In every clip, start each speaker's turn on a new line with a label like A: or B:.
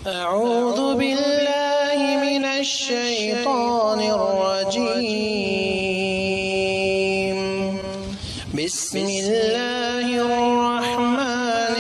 A: أعوذ بالله من الشيطان الرجيم بسم الله الرحمن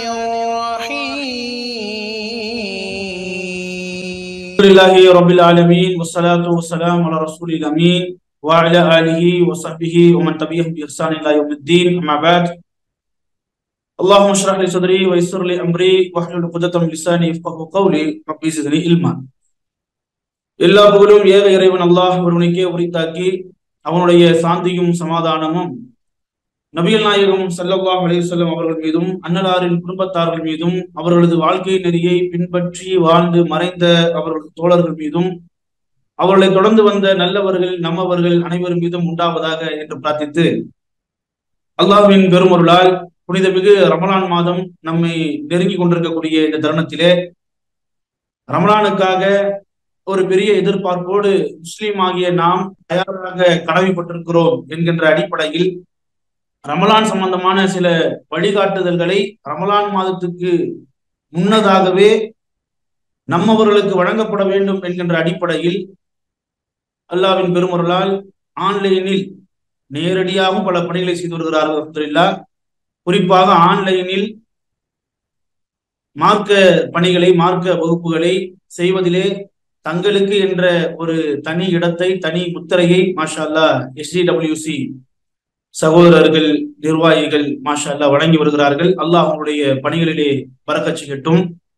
A: الرحيم
B: الحمد لله رب العالمين والصلاة والسلام على رسول الأمين وعلى آله وصحبه ومن تبعهم بإحسان إلى يوم الدين أما بعد اللهم اشرح لي صدري ويسر لي أمري واحلل عقدة من لساني يفقهوا قولي رب زدني علما எல்லா புகழும் ஏக இறைவன் அல்லாஹ் ஒருவனுக்கே உரித்தாக்கி அவனுடைய சாந்தியும் சமாதானமும் நபிகள் நாயகம் ஸல்லல்லாஹு அலைஹி வஸல்லம் அவர்கள் மீதும் அன்னலாரின் குடும்பத்தார்கள் மீதும் அவர்களது வாழ்க்கை நெறியை பின்பற்றி வாழ்ந்து மறைந்த அவர்களது தோழர்கள் மீதும் அவர்களை தொடர்ந்து வந்த நல்லவர்கள் நம்மவர்கள் அனைவரும் மீதும் உண்டாவதாக என்று பிரார்த்தித்து அல்லாஹ்வின் பெருமருளால் புனிதமிகு ரமலான் மாதம் நம்மை நெருங்கி கொண்டிருக்கக்கூடிய இந்த தருணத்திலே ரமலானுக்காக ஒரு பெரிய எதிர்பார்ப்போடு முஸ்லீம் ஆகிய நாம் தயாராக கடமைப்பட்டிருக்கிறோம் என்கின்ற அடிப்படையில் ரமலான் சம்பந்தமான சில வழிகாட்டுதல்களை ரமலான் மாதத்துக்கு முன்னதாகவே நம்மவர்களுக்கு வழங்கப்பட வேண்டும் என்கின்ற அடிப்படையில் அல்லாவின் பெருமருளால் ஆன்லைனில் நேரடியாகவும் பல பணிகளை செய்து வருகிறார்கள் அல்ஹம்துலில்லாஹ் குறிப்பாக ஆன்லைனில் மார்க்க பணிகளை மார்க்க வகுப்புகளை செய்வதிலே தங்களுக்கு என்ற ஒரு தனி இடத்தை தனி முத்திரையை மாஷா அல்லா எஸ்டிடபிள்யூசி சகோதரர்கள் நிர்வாகிகள் மாஷா அல்லா வழங்கி வருகிறார்கள் அல்லாஹ் அவங்களுடைய பணிகளிலே பறக்கச் செய்யட்டும்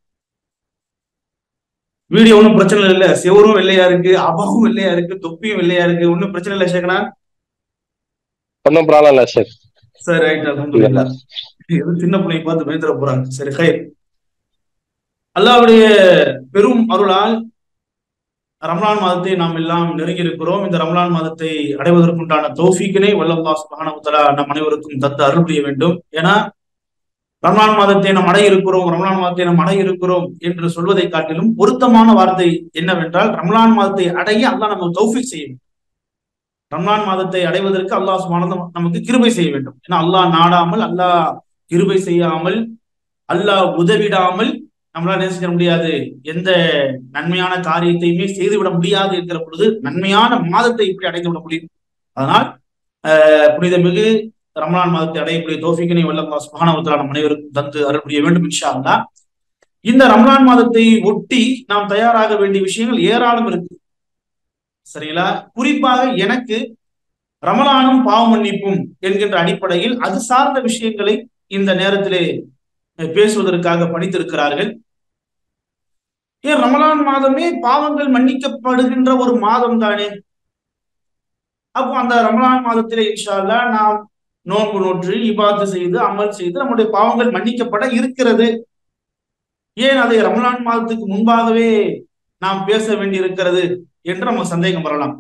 B: வீடியோ ஒன்றும் பிரச்சனை இல்லை செவரும் வெள்ளையா இருக்கு அபாவும் வெள்ளையா இருக்கு தொப்பியும் வெள்ளையா இருக்கு ஒன்றும் பிரச்சனை இல்லை சேகனா
C: ஒன்றும் ப்ராப்ளம் இல்லை சார்
B: சரி ரைட் அல்ஹம்துலில்லா எதுவும் சின்ன பிள்ளையை பார்த்து பயந்துட போறாங்க சரி ஹைர் அல்லாவுடைய பெரும் அருளால் ரமலான் மாதத்தை நாம் எல்லாம் நெருங்கி இருக்கிறோம் இந்த ரமலான் மாதத்தை அடைவதற்குண்டான தௌஃபீக்கினை வல்லல்லா சுப்ஹானஹு தஆலா நம் அனைவருக்கும் தந்து அருள் புரிய வேண்டும் ஏன்னா ரமலான் மாதத்தை நாம் அடைய இருக்கிறோம் ரமலான் மாதத்தை நாம் அடைய இருக்கிறோம் என்று சொல்வதை காட்டிலும் பொருத்தமான வார்த்தை என்னவென்றால் ரமலான் மாதத்தை அடைய அல்லாஹ் நமக்கு தௌஃபீக் செய்ய வேண்டும் ரமலான் மாதத்தை அடைவதற்கு அல்லாஹ் சுப்ஹானஹு நமக்கு கிருபை செய்ய வேண்டும் ஏன்னா அல்லாஹ் நாடாமல் அல்லாஹ் கிருபை செய்யாமல் அல்லாஹ் உதவிடாமல் நம்மளால என்ன செய்ய முடியாது எந்த நன்மையான காரியத்தையுமே செய்துவிட முடியாது என்கிற பொழுது நன்மையான மாதத்தை இப்படி அடைந்து விட முடியும் அதனால் ஆஹ் புனிதமிகு ரமலான் மாதத்தை அடையக்கூடிய தோஃபிக்கினை வல்லல்லா சுபானவத்தலா நம் அனைவருக்கும் தந்து அருள் புரிய வேண்டும் இன்ஷா அல்லாஹ் இந்த ரமலான் மாதத்தை ஒட்டி நாம் தயாராக வேண்டிய விஷயங்கள் ஏராளம் இருக்கு சரிங்களா குறிப்பாக எனக்கு ரமலானும் பாவ மன்னிப்பும் என்கின்ற அடிப்படையில் அது சார்ந்த விஷயங்களை இந்த நேரத்திலே பேசுவதற்காக படித்திருக்கிறார்கள் ஏன் ரமலான் மாதமே பாவங்கள் மன்னிக்கப்படுகின்ற ஒரு மாதம் தானே அப்போ அந்த ரமலான் மாதத்திலே இன்ஷா அல்லா நாம் நோன்பு நோற்று இபாத்து செய்து அமல் செய்து நம்முடைய பாவங்கள் மன்னிக்கப்பட இருக்கிறது ஏன் அதை ரமலான் மாதத்துக்கு முன்பாகவே நாம் பேச வேண்டி இருக்கிறது என்று நமக்கு சந்தேகம் வரலாம்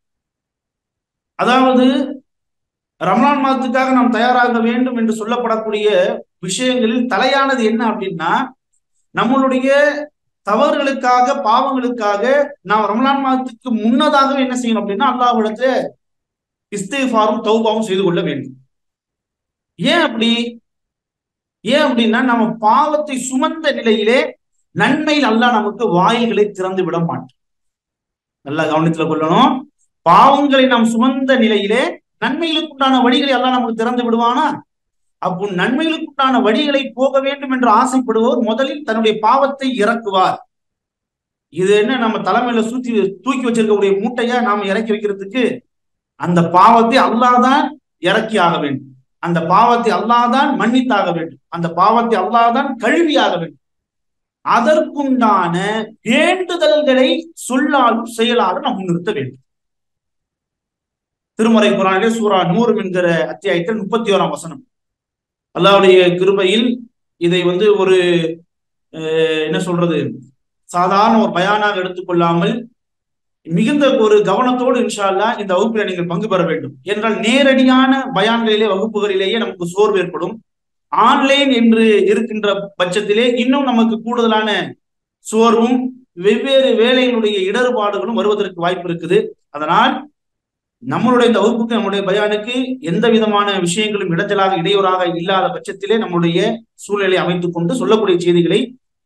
B: அதாவது ரமலான் மாதத்துக்காக நாம் தயாராக வேண்டும் என்று சொல்லப்படக்கூடிய விஷயங்களில் தலையானது என்ன அப்படின்னா நம்மளுடைய தவறுகளுக்காக பாவங்களுக்காக நாம் ரமலான் மாதத்துக்கு முன்னதாகவே என்ன செய்யணும் அப்படின்னா அல்லாஹ்விடத்துல இஸ்திஃபாரும் தௌபாவும் செய்து கொள்ள வேண்டும் ஏன் அப்படி ஏன் அப்படின்னா நம்ம பாவத்தை சுமந்த நிலையிலே நன்மையில் அல்லாஹ் நமக்கு வாயில்களை திறந்து விட மாட்டோம் நல்லா கவனத்துல கொள்ளணும் பாவங்களை நாம் சுமந்த நிலையிலே நன்மைகளுக்குண்டான வழிகளை எல்லாம் நமக்கு திறந்து விடுவானா அப்போ நன்மைகளுக்குண்டான வழிகளை போக வேண்டும் என்று ஆசைப்படுவோர் முதலில் தன்னுடைய பாவத்தை இறக்குவார் இது என்ன நம்ம தலைமையில சுத்தி தூக்கி வச்சிருக்கக்கூடிய மூட்டையா நாம இறக்கி வைக்கிறதுக்கு அந்த பாவத்தை அல்லாதான் இறக்கி ஆக வேண்டும் அந்த பாவத்தை அல்லாதான் மன்னித்தாக வேண்டும் அந்த பாவத்தை அல்லாதான் கழுவியாக வேண்டும் அதற்குண்டான வேண்டுதல்களை சொல்லாலும் செயலாலும் நாம் நிறுத்த வேண்டும் திருமறை குரானிலே சூரா நூறு என்கிற அத்தியாயத்தில் முப்பத்தி ஓராம் வசனம் அல்லாவுடைய கிருபையில் இதை வந்து ஒரு என்ன சொல்றது சாதாரண ஒரு பயானாக எடுத்துக்கொள்ளாமல் மிகுந்த ஒரு கவனத்தோடு இன்ஷால்லா இந்த வகுப்பில நீங்கள் பங்கு பெற வேண்டும் என்றால் நேரடியான பயான்களிலே வகுப்புகளிலேயே நமக்கு சோர்வு ஏற்படும் ஆன்லைன் என்று இருக்கின்ற பட்சத்திலே இன்னும் நமக்கு கூடுதலான சோர்வும் வெவ்வேறு வேலைகளுடைய இடர்பாடுகளும் வருவதற்கு வாய்ப்பு இருக்குது அதனால் நம்மளுடைய இந்த வகுப்புக்கு நம்முடைய பயானுக்கு எந்த விதமான விஷயங்களும் இடைஞ்சலாக இடையூறாக இல்லாத பட்சத்திலே நம்முடைய சூழ்நிலை அமைத்துக் கொண்டு சொல்லக்கூடிய செய்திகளை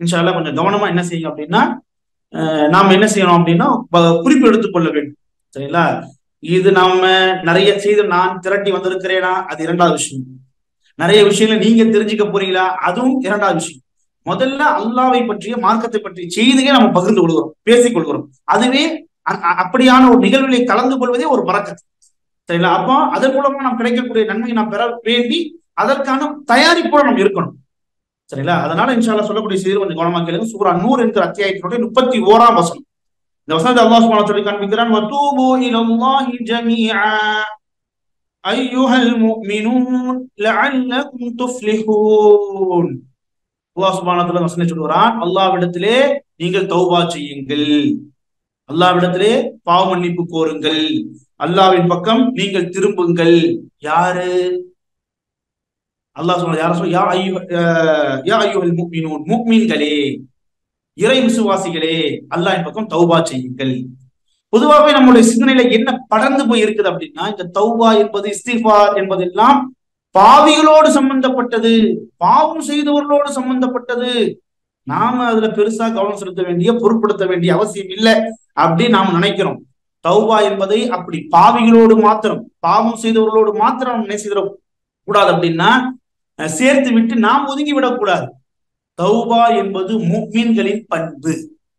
B: இன்ஷா அல்லாஹ் கொஞ்சம் கவனமா என்ன செய்யும் அப்படின்னா அஹ் நாம என்ன செய்யணும் அப்படின்னா ப- குறிப்பு எடுத்துக்கொள்ள வேண்டும் சரிங்களா இது நாம நிறைய செய்து நான் திரட்டி வந்திருக்கிறேனா அது இரண்டாவது விஷயம் நிறைய விஷயங்களை நீங்க தெரிஞ்சுக்க போறீங்களா அதுவும் இரண்டாவது விஷயம் முதல்ல அல்லாவை பற்றிய மார்க்கத்தை பற்றிய செய்தியை நம்ம பகிர்ந்து கொள்கிறோம் பேசிக் கொள்கிறோம் அதுவே அ- அ- அப்படியான ஒரு நிகழ்விலே கலந்து கொள்வதே ஒரு பறக்கத்து சரிங்களா அப்போ அதன் மூலமா நாம் கிடைக்கக்கூடிய நன்மையை நாம் பெற வேண்டி அதற்கான தயாரிப்போட நம்ம இருக்கணும் சரிங்களா அதனால இன்ஷால்லா சொல்லக்கூடிய செய்தி கொஞ்சம் கவனமா கேளுங்க சூரா நூறு என்கிற அத்தியாயத்தினுடைய முப்பத்தி ஓராம் வசனம் இந்த வசனத்தை அல்லாஹ் சுப்ஹானஹு வ தஆலா சொல்லி காண்பிக்கிறான் வதூபு இலல்லாஹி ஜமீஆ ஐயுஹல் முஃமினூன் லஅல்லகும் துஃப்லிஹூன் அல்லாஹ் சுப்ஹானஹு வ தஆலா வசனம் சொல்கிறான் அல்லாஹ்விடத்திலே நீங்கள் தௌபா செய்யுங்கள் அல்லாஹ்விடத்திலே பாவ மன்னிப்பு கோருங்கள் அல்லாஹ்வின் பக்கம் நீங்கள் திரும்புங்கள் யாரு அல்லாஹ் சொல்ற யார சொல்ல யா ஐயோ யா ஐயுஹல் முஃமினூன் முஃமின்களே இறை விசுவாசிகளே அல்லாஹ்வின் பக்கம் தௌபா செய்யுங்கள் பொதுவாகவே நம்மளுடைய சிந்தனையில என்ன படர்ந்து போய் இருக்குது அப்படின்னா இந்த தௌபா என்பது இஸ்திஃபார் என்பதெல்லாம் பாவிகளோடு சம்பந்தப்பட்டது பாவம் செய்தவர்களோடு சம்பந்தப்பட்டது நாம அதுல பெருசா கவனம் செலுத்த வேண்டிய பொருட்படுத்த வேண்டிய அவசியம் இல்லை அப்படின்னு நாம நினைக்கிறோம் தௌபா என்பதை அப்படி பாவிகளோடு மாத்திரம் பாவம் செய்தவர்களோடு மாத்திரம் நம்ம நினைச்சிட கூடாது அப்படின்னா அஹ், சேர்த்து விட்டு நாம் ஒதுங்கி விடக்கூடாது தௌபா என்பது முக்மீன்களின் பண்பு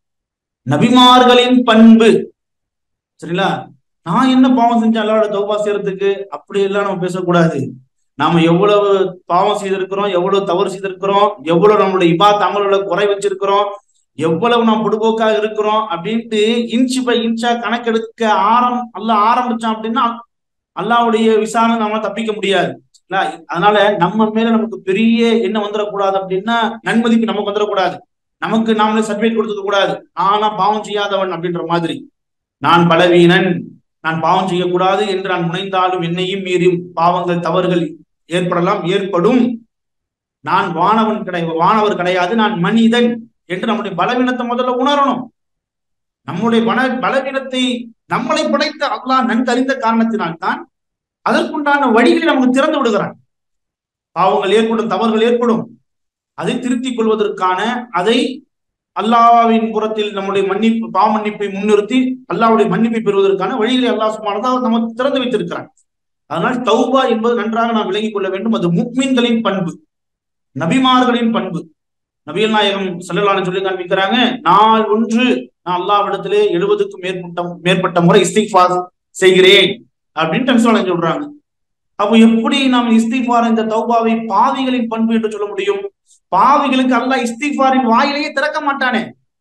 B: நபிமார்களின் பண்பு சரிங்களா நான் என்ன பாவம் செஞ்சேன் அல்லாவோட தௌபா செய்யறதுக்கு அப்படி எல்லாம் நம்ம பேசக்கூடாது நாம எவ்வளவு பாவம் செய்திருக்கிறோம் எவ்வளவு தவறு செய்திருக்கிறோம் எவ்வளவு நம்மளுடைய இபாத் அமல்களை குறை வச்சிருக்கிறோம் எவ்வளவு நாம் பொடுபோக்காக இருக்கிறோம் அப்படின்ட்டு இன்ச் பை இன்ச்சா கணக்கெடுக்க ஆரம் அல்ல ஆரம்பிச்சான் அப்படின்னா அல்லாவுடைய விசாரணை நம்ம தப்பிக்க முடியாது சரிங்களா? அதனால நம்ம மேல நமக்கு பெரிய என்ன வந்துடக்கூடாது அப்படின்னா நன்மதிப்பு நமக்கு வந்துடக்கூடாது நமக்கு நாமளே சர்டிபிகேட் கொடுத்துக்க கூடாது ஆனா பாவம் செய்யாதவன் அப்படின்ற மாதிரி நான் பலவீனன் நான் பாவம் செய்யக்கூடாது என்று நான் முனைந்தாலும் என்னையும் மீறி பாவங்கள் தவறுகள் ஏற்படலாம் ஏற்படும் நான் வானவன் கிடை வானவர் கிடையாது நான் மனிதன் என்று நம்முடைய பலவீனத்தை முதல்ல உணரணும் நம்முடைய பல பலவீனத்தை நம்மளை படைத்த அல்லாஹ் நன்கறிந்த காரணத்தினால்தான் அதற்குண்டான வழிகளை நமக்கு திறந்து விடுகிறான் பாவங்கள் ஏற்படும் தவறுகள் ஏற்படும் அதை திருத்திக் கொள்வதற்கான அதை அல்லாஹ்வின் புறத்தில் நம்முடைய மன்னிப்பு பாவ மன்னிப்பை முன்னிறுத்தி அல்லாஹ்வுடைய மன்னிப்பை பெறுவதற்கான வழிகளை அல்லாஹ் சுப்ஹானஹு நமக்கு திறந்து வைத்திருக்கிறான் அதனால் தௌபா என்பது நன்றாக நாம் விளங்கிக் கொள்ள வேண்டும் அது முக்மீன்களின் பண்பு நபிமார்களின் பண்பு நபிகள் நாயகம் செல்லலான்னு சொல்லி காண்பிக்கிறாங்க நாள் ஒன்று நான் அல்லாவிடத்திலே எழுபதுக்கும் மேற்பட்ட மேற்பட்ட முறை இஸ்திக்ஃபார் செய்கிறேன் அப்படின்னு டென்சன் சொல்றாங்க அப்போ எப்படி நாம் இஸ்திஃபார் இந்த தௌபாவை பாவிகளின் பண்பு என்று சொல்ல முடியும் பாவிகளுக்கு அல்லாஹ் இஸ்திஃபாரின் வாயிலேயே திறக்க மாட்டானே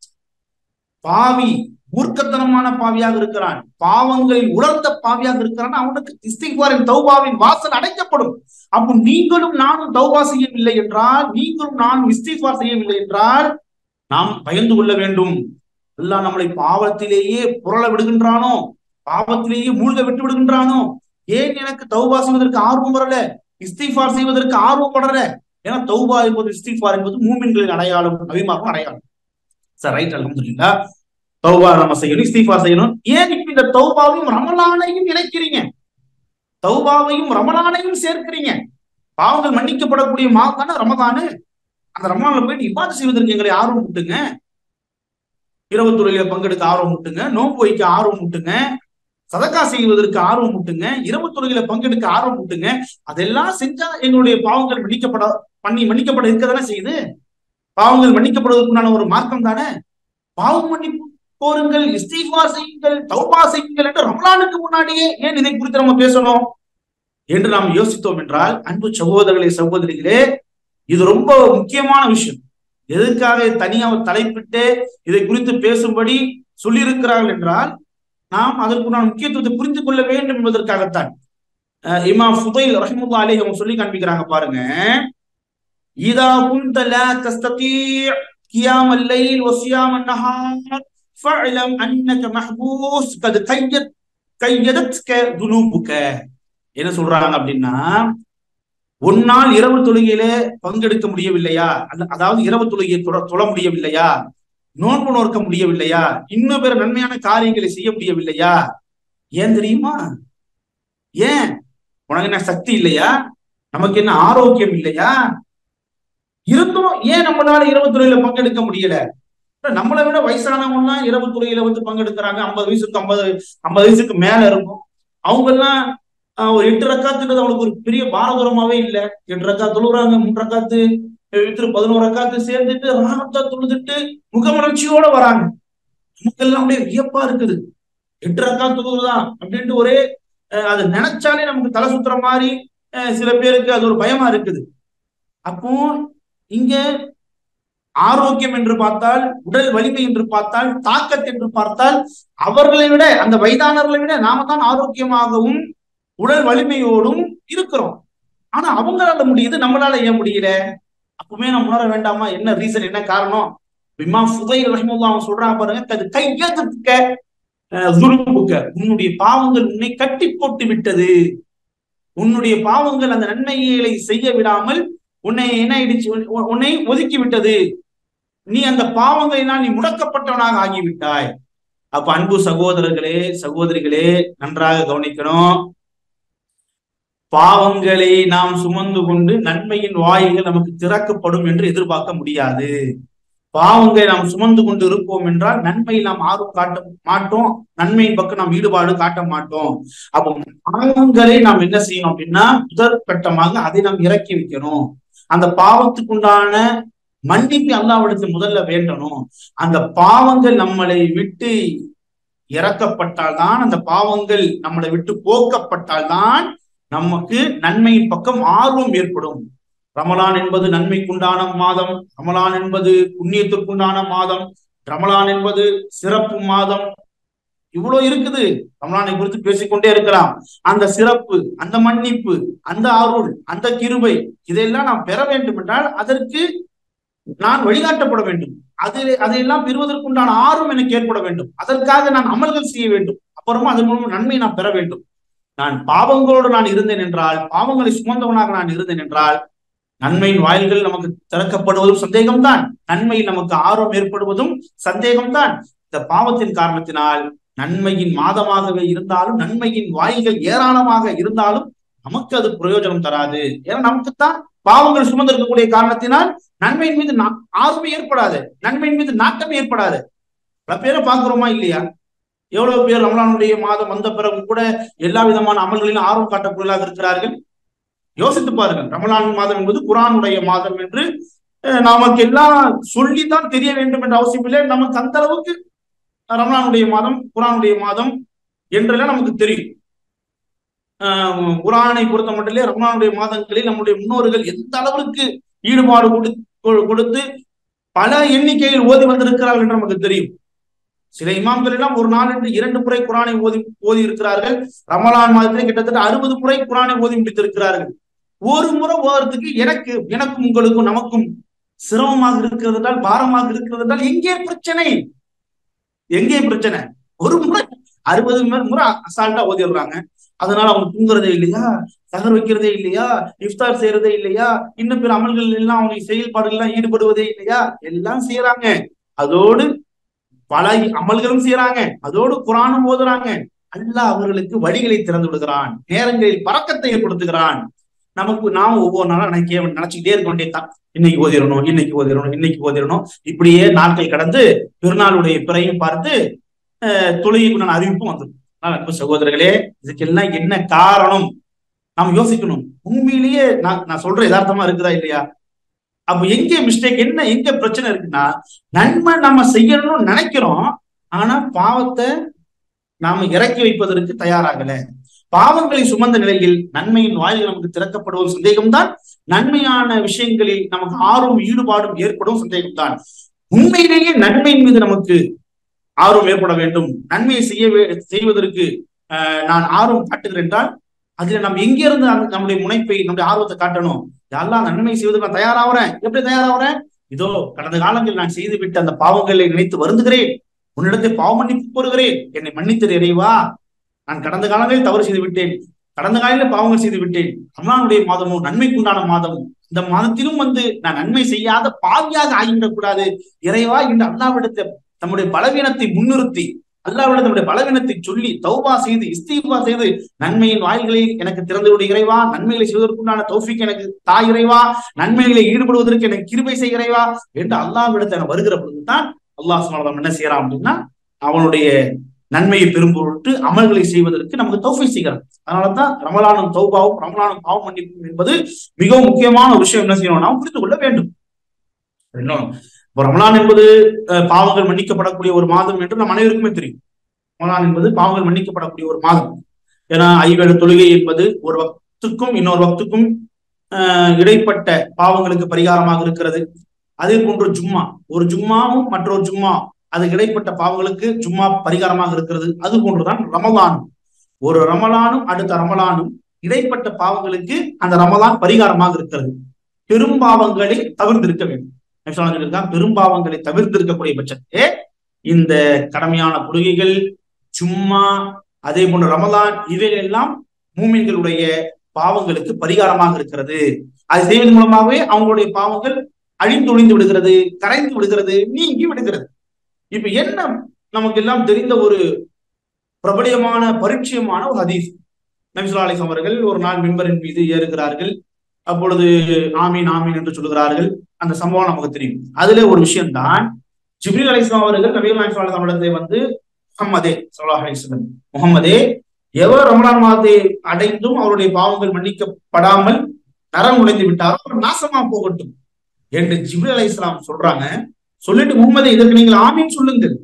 B: பாவி மூர்க்கத்தனமான பாவியாக இருக்கிறான் பாவங்களில் உலர்ந்த பாவியாக இருக்கிறான் அவனுக்கு இஸ்திஃபாரின் தௌபாவின் வாசல் அடைக்கப்படும் அப்போ நீங்களும் நானும் தௌபா செய்யவில்லை என்றால் நீங்களும் நானும் இஸ்திஃபார் செய்யவில்லை என்றால் நாம் பயந்து கொள்ள வேண்டும் அல்லாஹ் நம்மளை பாவத்திலேயே புரள விடுகின்றானோ பாவத்திலேயே மூழ்க விட்டு விடுகின்றானோ ஏன் எனக்கு தௌபா செய்வதற்கு ஆர்வம் வரல இஸ்திஃபார் செய்வதற்கு ஆர்வம் படல ஏன்னா தௌபா என்பது இஸ்திஃபார் என்பது மூமின்களின் அடையாளம் நபிமாக்கும் அடையாளம் சார் ரைட் அல்ஹம்துலில்லா தௌபா நம்ம செய்யணும் இஸ்திஃபார் செய்யணும் ஏன் இப்ப இந்த தௌபாவையும் ரமலானையும் இணைக்கிறீங்க தௌபாவையும் ரமலானையும் சேர்க்கிறீங்க பாவங்கள் மன்னிக்கப்படக்கூடிய மாதான ரமதானு அந்த ரமலான்ல போயிட்டு இவ்வாறு செய்வதற்கு எங்களை ஆர்வம் விட்டுங்க இரவு தொழில பங்கெடுக்க ஆர்வம் விட்டுங்க நோன்பு வைக்க ஆர்வம் விட்டுங்க சதக்கா செய்வதற்கு ஆர்வம் விட்டுங்க இரவு தொழுகையில பங்கெடுக்க ஆர்வம் விட்டுங்க அதெல்லாம் செஞ்சா எங்களுடைய பாவங்கள் மன்னிக்கப்பட பண்ணி மன்னிக்கப்பட இருக்க தானே செய்யுது பாவங்கள் மன்னிக்கப்படுவதற்குண்டான ஒரு மார்க்கம் தானே பாவம் மன்னிப்பு கோருங்கள் இஸ்திஃபார் செய்யுங்கள் தௌபா செய்யுங்கள் என்று ரமலானுக்கு முன்னாடியே ஏன் இதை குறித்து நம்ம பேசணும் என்று நாம் யோசித்தோம் என்றால் அன்பு சகோதரர்களே சகோதரிகளே இது ரொம்ப முக்கியமான விஷயம் எதற்காக தனியா தலைப்பிட்டு இதை குறித்து பேசும்படி சொல்லியிருக்கிறார்கள் என்றால் நாம் அதற்குண்டான முக்கியத்துவத்தை புரிந்து கொள்ள வேண்டும் என்பதற்காகத்தான் இமாம் ஃபுதைல் ரஹிமுல்லா அலைஹி அவங்க சொல்லி காண்பிக்கிறாங்க பாருங்க இதா குந்த லா தஸ்ததி قيام الليل وصيام النهار فاعلم انك محبوس قد قيد قيدتك ذنوبك என்ன சொல்றாங்க அப்படின்னா உன்னால் இரவு தொழுகையில பங்கெடுக்க முடியவில்லையா அதாவது இரவு தொழுகையை தொழ முடியவில்லையா நோன்பு நோக்க முடியவில்லையா இன்னும் பிற நன்மையான காரியங்களை செய்ய முடியவில்லையா ஏன் தெரியுமா ஏன் உனக்கு என்ன சக்தி இல்லையா நமக்கு என்ன ஆரோக்கியம் இல்லையா இருந்தும் ஏன் நம்மளால இரவு துறையில பங்கெடுக்க முடியல நம்மளை விட வயசானவங்க எல்லாம் இரவு துறையில வந்து பங்கெடுக்கிறாங்க ஐம்பது வயசுக்கு ஐம்பது ஐம்பது வயசுக்கு மேல இருக்கும் அவங்க எல்லாம் ஆஹ், ஒரு எட்டு ரக்காத்துன்றது அவங்களுக்கு ஒரு பெரிய பாரதூரமாவே இல்ல எட்டு ரக்கா தொழுறாங்க மூன்று ரக்காத்து வித்திரு பதினோரு ரக்காத்து சேர்ந்துட்டு ராகத்தா தொழுதுட்டு முகமலர்ச்சியோட வராங்க நமக்கெல்லாம் அப்படியே வியப்பா இருக்குது எட்டு ரக்கா தொழுதுதான் அப்படின்ட்டு ஒரே அஹ், அது நினைச்சாலே நமக்கு தலை சுத்துற மாதிரி அஹ், சில பேருக்கு அது ஒரு பயமா இருக்குது அப்போ இங்க ஆரோக்கியம் என்று பார்த்தால் உடல் வலிமை என்று பார்த்தால் தாக்கத் என்று பார்த்தால் அவர்களை விட அந்த வயதானவர்களை விட நாம தான் ஆரோக்கியமாகவும் உடல் வலிமையோடும் இருக்கிறோம் ஆனா அவங்களால முடியுது நம்மளால ஏன் முடியல அப்பவுமே நம்ம உணர வேண்டாமா என்ன ரீசன் என்ன காரணம் இமா ஃபுதை ரஹிமுல்லா அவன் சொல்றான் பாருங்க அது கையெழுத்துக்க துரும்புக்க உன்னுடைய பாவங்கள் உன்னை கட்டி போட்டு விட்டது உன்னுடைய பாவங்கள் அந்த நன்மைகளை செய்ய விடாமல் உன்னை என்ன ஆயிடுச்சு உன்- உன்னை ஒதுக்கி விட்டது நீ அந்த பாவங்களினால் நீ முடக்கப்பட்டவனாக ஆகிவிட்டாய் அப்ப அன்பு சகோதரர்களே சகோதரிகளே நன்றாக கவனிக்கணும் பாவங்களை நாம் சுமந்து கொண்டு நன்மையின் வாயில்கள் நமக்கு திறக்கப்படும் என்று எதிர்பார்க்க முடியாது பாவங்களை நாம் சுமந்து கொண்டு இருப்போம் என்றால் நன்மையில் நாம் ஆர்வம் காட்ட மாட்டோம் நன்மையின் பக்கம் நாம் ஈடுபாடு காட்ட மாட்டோம் அப்போ பாவங்களை நாம் என்ன செய்யணும் அப்படின்னா முதற்கட்டமாக அதை நாம் இறக்கி வைக்கணும் அந்த பாவத்துக்குண்டான மன்னிப்பு அல்லாவிடத்தில் முதல்ல வேண்டணும் அந்த பாவங்கள் நம்மளை விட்டு இறக்கப்பட்டால்தான் அந்த பாவங்கள் நம்மளை விட்டு போக்கப்பட்டால்தான் நமக்கு நன்மையின் பக்கம் ஆர்வம் ஏற்படும் ரமலான் என்பது நன்மைக்குண்டான மாதம் ரமலான் என்பது புண்ணியத்திற்குண்டான மாதம் ரமலான் என்பது சிறப்பு மாதம் இவ்வளவு இருக்குது ரமலானை குறித்து பேசிக்கொண்டே இருக்கலாம் அந்த சிறப்பு அந்த மன்னிப்பு அந்த அருள் அந்த கிருபை இதையெல்லாம் நாம் பெற வேண்டும் என்றால் அதற்கு நான் வழிகாட்டப்பட வேண்டும் அது அதையெல்லாம் பெறுவதற்குண்டான ஆர்வம் எனக்கு ஏற்பட வேண்டும் அதற்காக நான் அமல்கள் செய்ய வேண்டும் அப்புறமா அதன் மூலம் நன்மை நான் பெற வேண்டும் நான் பாவங்களோடு நான் இருந்தேன் என்றால் பாவங்களை சுமந்தவனாக நான் இருந்தேன் என்றால் நன்மையின் வாயில்கள் நமக்கு திறக்கப்படுவதும் சந்தேகம்தான் நன்மையில் நமக்கு ஆர்வம் ஏற்படுவதும் சந்தேகம்தான் இந்த பாவத்தின் காரணத்தினால் நன்மையின் மாதமாகவே இருந்தாலும் நன்மையின் வாயில்கள் ஏராளமாக இருந்தாலும் நமக்கு அது பிரயோஜனம் தராது ஏன்னா நமக்குத்தான் பாவங்கள் சுமந்திருக்கக்கூடிய காரணத்தினால் நன்மையின் மீது நா- ஆர்வம் ஏற்படாது நன்மையின் மீது நாட்டம் ஏற்படாது பல பேரை பார்க்கிறோமா இல்லையா எவ்வளவு பேர் ரமலானுடைய மாதம் வந்த பிறகு கூட எல்லா விதமான அமல்களிலும் ஆர்வம் காட்டக்கூடியவர்களாக இருக்கிறார்கள் யோசித்து பாருங்கள் ரமலான் மாதம் என்பது குரானுடைய மாதம் என்று அஹ், நமக்கு எல்லாம் சொல்லித்தான் தெரிய வேண்டும் என்ற அவசியம் இல்லை நமக்கு அந்த அளவுக்கு ரமலானுடைய மாதம் குரானுடைய மாதம் என்றெல்லாம் நமக்கு தெரியும் ஆஹ் குரானை பொறுத்த மட்டிலே ரமலானுடைய மாதங்களில் நம்முடைய முன்னோர்கள் எந்த அளவிற்கு ஈடுபாடு கொடு- கொடுத்து பல எண்ணிக்கையில் ஓதி வந்திருக்கிறார்கள் என்று நமக்கு தெரியும் சில இமாம்கள் எல்லாம் ஒரு நாள் என்று இரண்டு முறை குரானை ஓதி ஓதி இருக்கிறார்கள் ரமலான் மாதத்திலே கிட்டத்தட்ட அறுபது முறை குரானை ஓதி முடித்திருக்கிறார்கள் ஒரு முறை ஓதுறதுக்கு எனக்கு எனக்கும் உங்களுக்கும் நமக்கும் சிரமமாக இருக்கிறது என்றால் பாரமாக இருக்கிறது என்றால் எங்கே பிரச்சனை எங்கே பிரச்சனை ஒரு முறை அறுபது முறை அசால்ட்டா ஓதிடுறாங்க அதனால அவங்க தூங்குறதே இல்லையா சகர் வைக்கிறதே இல்லையா இஃப்தார் செய்யறதே இல்லையா இன்னும் பிற அமல்கள் எல்லாம் அவங்க செயல்பாடுகள் எல்லாம் ஈடுபடுவதே இல்லையா எல்லாம் செய்யறாங்க அதோடு பல அமல்களும் செய்யறாங்க அதோடு குரானும் ஓதுறாங்க அல்லாஹ் அவர்களுக்கு வழிகளை திறந்து விடுகிறான் நேரங்களில் பறக்கத்தை ஏற்படுத்துகிறான் நமக்கு நாம ஒவ்வொரு நாளும் நினைக்க நினைச்சுக்கிட்டே இருக்க வேண்டியதுதான் இன்னைக்கு ஓதிடணும் இன்னைக்கு ஓதிடணும் இன்னைக்கு ஓதிடணும் இப்படியே நாட்கள் கடந்து பெருநாளுடைய பிறையும் பார்த்து அஹ், தொழுகைக்குண்டான அறிவிப்பும் வந்துடும் ஆனால் அன்பு சகோதரர்களே இதுக்கெல்லாம் என்ன காரணம் நாம் யோசிக்கணும் உண்மையிலேயே நான் நான் சொல்ற யதார்த்தமா இருக்குதா இல்லையா அப்ப எங்க மிஸ்டேக் என்ன எங்க பிரச்சனை இருக்குன்னா நன்மை நம்ம செய்யணும்னு நினைக்கிறோம் ஆனா பாவத்தை நாம இறக்கி வைப்பதற்கு தயாராகல பாவங்களை சுமந்த நிலையில் நன்மையின் வாயில் நமக்கு திறக்கப்படுவது சந்தேகம்தான் நன்மையான விஷயங்களில் நமக்கு ஆர்வம் ஈடுபாடும் ஏற்படும் சந்தேகம்தான் உண்மையிலேயே நன்மையின் மீது நமக்கு ஆர்வம் ஏற்பட வேண்டும் நன்மையை செய்ய வே- செய்வதற்கு ஆஹ், நான் ஆர்வம் காட்டுகிறேன் என்றால் அதுல நம்ம எங்க இருந்து அந்த நம்முடைய முனைப்பை நம்முடைய ஆர்வத்தை காட்டணும் யாரெல்லாம் நன்மை செய்வதற்கு நான் தயாராகிறேன் எப்படி தயாராகிறேன் இதோ கடந்த காலங்களில் நான் செய்து விட்ட அந்த பாவங்களை நினைத்து வருந்துகிறேன் உன்னிடத்தில் பாவ மன்னிப்பு கோருகிறேன் என்னை மன்னித்திரு இறைவா நான் கடந்த காலங்களில் தவறு செய்து விட்டேன் கடந்த காலையில் பாவங்கள் செய்து விட்டேன் ரமலானுடைய மாதமும் நன்மைக்குண்டான மாதம் இந்த மாதத்திலும் வந்து நான் நன்மை செய்யாத பாவியாக ஆகிவிடக் கூடாது இறைவா இந்த அல்லாவிடத்தை தம்முடைய பலவீனத்தை முன்னிறுத்தி அல்லாவிடம் நம்முடைய பலவீனத்தை சொல்லி தௌபா செய்து இஸ்தீபா செய்து நன்மையின் வாயில்களை எனக்கு திறந்து விடு இறைவா நன்மைகளை செய்வதற்குண்டான தௌஃபிக் எனக்கு தாய் இறைவா நன்மைகளை ஈடுபடுவதற்கு எனக்கு கிருபை செய்ய இறைவா என்று அல்லாவிடத்தை வருகிற பொழுதுதான் அல்லாஹ் சுப்ஹானஹு என்ன செய்யறான் அப்படின்னா அவனுடைய நன்மையை பெரும் பொருட்டு அமல்களை செய்வதற்கு நமக்கு தௌஃபை செய்கிறான் அதனாலதான் ரமலானும் தௌபாவும் ரமலானும் பாவம் மன்னிப்பும் என்பது மிகவும் முக்கியமான ஒரு விஷயம் என்ன செய்யணும் நாம் புரிந்து கொள்ள வேண்டும் இன்னும் இப்போ ரமலான் என்பது அஹ், பாவங்கள் மன்னிக்கப்படக்கூடிய ஒரு மாதம் என்று நம் அனைவருக்குமே தெரியும் ரமலான் என்பது பாவங்கள் மன்னிக்கப்படக்கூடிய ஒரு மாதம் ஏன்னா ஐவேளை தொழுகை என்பது ஒரு வக்துக்கும் இன்னொரு வக்துக்கும் அஹ், இடைப்பட்ட பாவங்களுக்கு பரிகாரமாக இருக்கிறது அதே போன்று ஜும்மா ஒரு ஜும்மாவும் மற்றொரு ஜும்மா அதுக்கு இடைப்பட்ட பாவங்களுக்கு ஜும்மா பரிகாரமாக இருக்கிறது அது போன்றுதான் ரமலானும் ஒரு ரமலானும் அடுத்த ரமலானும் இடைப்பட்ட பாவங்களுக்கு அந்த ரமலான் பரிகாரமாக இருக்கிறது பெரும் பாவங்களை தவிர்த்திருக்க வேண்டும் நபி ஸல்லல்லாஹு அலைஹி வஸல்லம் பெரும் பாவங்களை தவிர்த்திருக்கக்கூடிய பட்சத்திலே இந்த கடமையான தொழுகைகள் சும்மா அதே போன்ற ரமலான் இவைகள் எல்லாம் மூமின்களுடைய பாவங்களுக்கு பரிகாரமாக இருக்கிறது அது செய்வதன் மூலமாகவே அவங்களுடைய பாவங்கள் அழிந்தொழிந்து விடுகிறது கரைந்து விடுகிறது நீங்கி விடுகிறது இப்ப என்ன நமக்கு எல்லாம் தெரிந்த ஒரு பிரபலியமான பரிச்சயமான ஒரு ஹதீஸ் நபிசுல்லா அலிஸ் அவர்கள் ஒரு நாள் மிம்பரின் மீது ஏறுகிறார்கள் அப்பொழுது ஆமீன் ஆமீன் என்று சொல்லுகிறார்கள் அந்த சம்பவம் நமக்கு தெரியும் அதுல ஒரு விஷயம் தான் ஜிப்ரீல் அலிஸ்லாம் அவர்கள் நபீல் அலிஸ்லாம் அவரிடத்தை வந்து முகம்மதே சல்லாஹ் அலிஸ்லம் முகம்மதே எவர் ரமலான் மாதத்தை அடைந்தும் அவருடைய பாவங்கள் மன்னிக்கப்படாமல் நரம் நுழைந்து விட்டாரோ அவர் நாசமா போகட்டும் என்று ஜிப்ரீல் அலி இஸ்லாம் சொல்றாங்க சொல்லிட்டு முகமதே இதற்கு நீங்கள் ஆமீன் சொல்லுங்கள்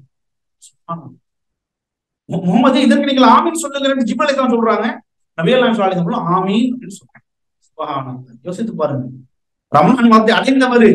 B: மு- முகமதே இதற்கு நீங்கள் ஆமீன் சொல்லுங்கள் என்று ஜிப்ரீல் அலி இஸ்லாம் சொல்றாங்க நபி அல்லாம் சொல்லுங்க ஆமீன் அப்படின்னு சொல்றாங்க சுப்ஹானல்லாஹ். யோசித்து பாருங்க ரமலான் மாதத்தை அடைந்தவர்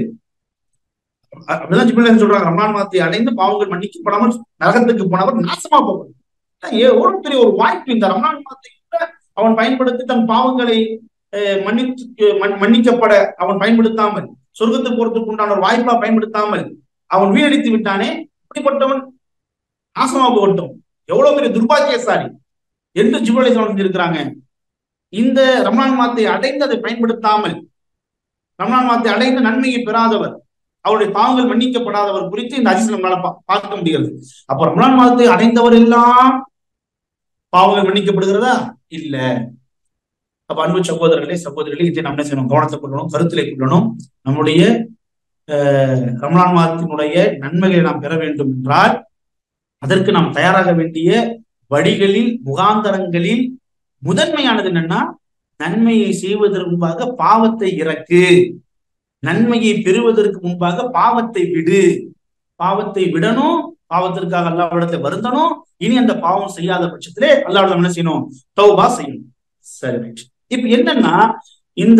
B: அ- அப்படிதான் ஜிப்ரீல் அலி சொல்றாங்க ரமலான் மாதத்தை அடைந்து பாவங்கள் மன்னிக்கப்படாமல் நரகத்துக்கு போனவர் நாசமா போகணும் ஏ எவ்வளவு பெரிய ஒரு வாய்ப்பு இந்த ரமலான் மாதத்தை கூட அவன் பயன்படுத்தி தன் பாவங்களை அஹ், மன்னித்து மன்- மன்னிக்கப்பட அவன் பயன்படுத்தாமல் சொர்க்கத்துக்கு போறதுக்கு உண்டான ஒரு வாய்ப்பா பயன்படுத்தாமல் அவன் வீணடித்து விட்டானே அப்படிப்பட்டவன் நாசமா போகட்டும் எவ்வளவு பெரிய துர்பாக்கியசாலி என்று ஜிபலை செஞ்சிருக்கிறாங்க இந்த ரமலான் மாத்தை அடைந்து அதை பயன்படுத்தாமல் ரமலான் மாத்தை அடைந்த நன்மையை பெறாதவர் அவருடைய பாவங்கள் மன்னிக்கப்படாதவர் குறித்து இந்த அதிசயம் நம்மளால பா- பார்க்க முடிகிறது அப்ப ரமலான் மாதத்தை அடைந்தவர் எல்லாம் பாவங்கள் மன்னிக்கப்படுகிறதா இல்ல அப்ப அன்பு சகோதரர்களே சகோதரிகளே இதை நம்ம என்ன செய்யணும் கவனத்தை கொள்ளணும் கருத்திலே கொள்ளணும் நம்முடைய அஹ், ரமலான் மாதத்தினுடைய நன்மைகளை நாம் பெற வேண்டும் என்றால் அதற்கு நாம் தயாராக வேண்டிய வழிகளில் முகாந்தரங்களில் முதன்மையானது என்னன்னா நன்மையை செய்வதற்கு முன்பாக பாவத்தை இறக்கு நன்மையை பெறுவதற்கு முன்பாக பாவத்தை விடு பாவத்தை விடணும் பாவத்திற்காக அல்லாவிடத்தை வருந்தணும் இனி அந்த பாவம் செய்யாத பட்சத்திலே அல்லாவிடம் என்ன செய்யணும் தௌபா செய்யணும் சரி ரைட் இப்ப என்னன்னா இந்த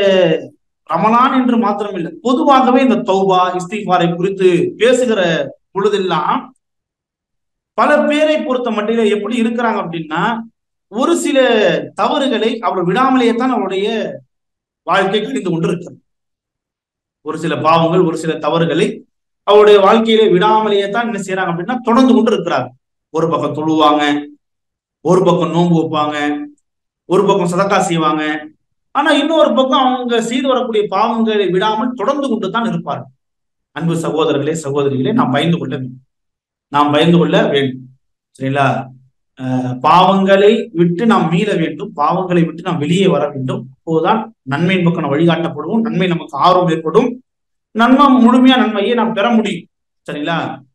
B: ரமலான் என்று மாத்திரம் இல்லை பொதுவாகவே இந்த தௌபா இஸ்திஃபாரை குறித்து பேசுகிற பொழுதெல்லாம் பல பேரை பொறுத்த மட்டில எப்படி இருக்கிறாங்க அப்படின்னா ஒரு சில தவறுகளை அவர் விடாமலேயே தான் அவருடைய வாழ்க்கை கழிந்து கொண்டு இருக்கிறது ஒரு சில பாவங்கள் ஒரு சில தவறுகளை அவருடைய வாழ்க்கையிலே விடாமலேயே தான் என்ன செய்யறாங்க அப்படின்னா தொடர்ந்து கொண்டு இருக்கிறாங்க ஒரு பக்கம் தொழுவாங்க ஒரு பக்கம் நோன்பு வைப்பாங்க ஒரு பக்கம் சதக்கா செய்வாங்க ஆனா இன்னொரு பக்கம் அவங்க செய்து வரக்கூடிய பாவங்களை விடாமல் தொடர்ந்து கொண்டு தான் இருப்பார்கள் அன்பு சகோதரர்களே சகோதரிகளே நாம் பயந்து கொள்ள வேண்டும் நாம் பயந்து கொள்ள வேண்டும் சரிங்களா அஹ் பாவங்களை விட்டு நாம் மீள வேண்டும் பாவங்களை விட்டு நாம் வெளியே வர வேண்டும் அப்போதுதான் நன்மையின் பக்கம் நாம் வழிகாட்டப்படுவோம் நன்மை நமக்கு ஆர்வம் ஏற்படும் நன்மை முழுமையா நன்மையை நாம் பெற முடியும் சரிங்களா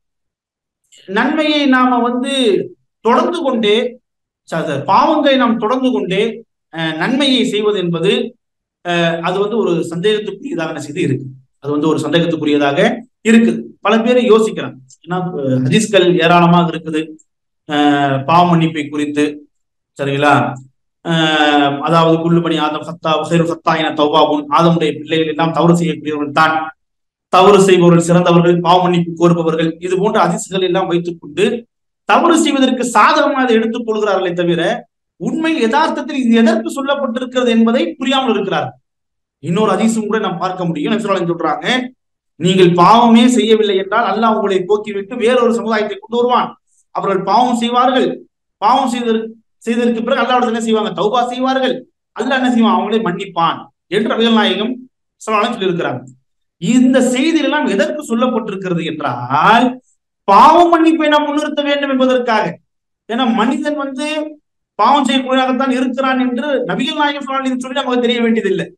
B: நன்மையை நாம வந்து தொடர்ந்து கொண்டே ச- ச- பாவங்களை நாம் தொடர்ந்து கொண்டே அஹ், நன்மையை செய்வது என்பது அஹ், அது வந்து ஒரு சந்தேகத்துக்குரியதாக என்ன செய்து இருக்கு அது வந்து ஒரு சந்தேகத்துக்குரியதாக இருக்குது பல பேரை யோசிக்கிறாங்க ஏன்னா அஹ், ஹதீஸ்கள் ஏராளமாக இருக்குது அஹ், பாவ மன்னிப்பை குறித்து சரிங்களா அஹ், அதாவது குள்ளுபணி ஆதம் சத்தா ஹைரு சத்தா என தௌபாபுன் ஆதமுடைய பிள்ளைகள் எல்லாம் தவறு செய்யக்கூடியவர்கள் தான் தவறு செய்பவர்கள் சிறந்தவர்கள் பாவ மன்னிப்பு கோருபவர்கள் இது போன்ற அதிசுகள் எல்லாம் வைத்துக் கொண்டு தவறு செய்வதற்கு சாதகமாக அதை எடுத்துக் கொள்கிறார்களே தவிர உண்மையில் யதார்த்தத்தில் இது எதற்கு சொல்லப்பட்டிருக்கிறது என்பதை புரியாமல் இருக்கிறார் இன்னொரு அதிசயம் கூட நாம் பார்க்க முடியும் நபி ஸல்லல்லாஹு அலைஹி வஸல்லம் சொல்றாங்க நீங்கள் பாவமே செய்யவில்லை என்றால் அல்லாஹ் உங்களை போக்கிவிட்டு வேறொரு சமுதாயத்தை கொண்டு வருவான் அவர்கள் பாவம் செய்வார்கள் பாவம் செய்ததற்கு செய்ததற்கு பிறகு அல்லாஹ் என்ன செய்வாங்க தௌபா செய்வார்கள் அல்லாஹ் என்ன செய்வான் அவங்களை மன்னிப்பான் என்று ரவியல் நாயகம் சொல்லி இருக்கிறாங்க இந்த செய்திகள் எல்லாம் எதற்கு சொல்லப்பட்டிருக்கிறது என்றால் பாவ மன்னிப்பை நாம் முன்னிறுத்த வேண்டும் என்பதற்காக ஏன்னா மனிதன் வந்து பாவம் செய்யக்கூடியதாகத்தான் இருக்கிறான் என்று நபிகள் நாயகம் சொன்னாலும் சொல்லி நமக்கு தெரிய வேண்டியதில்லை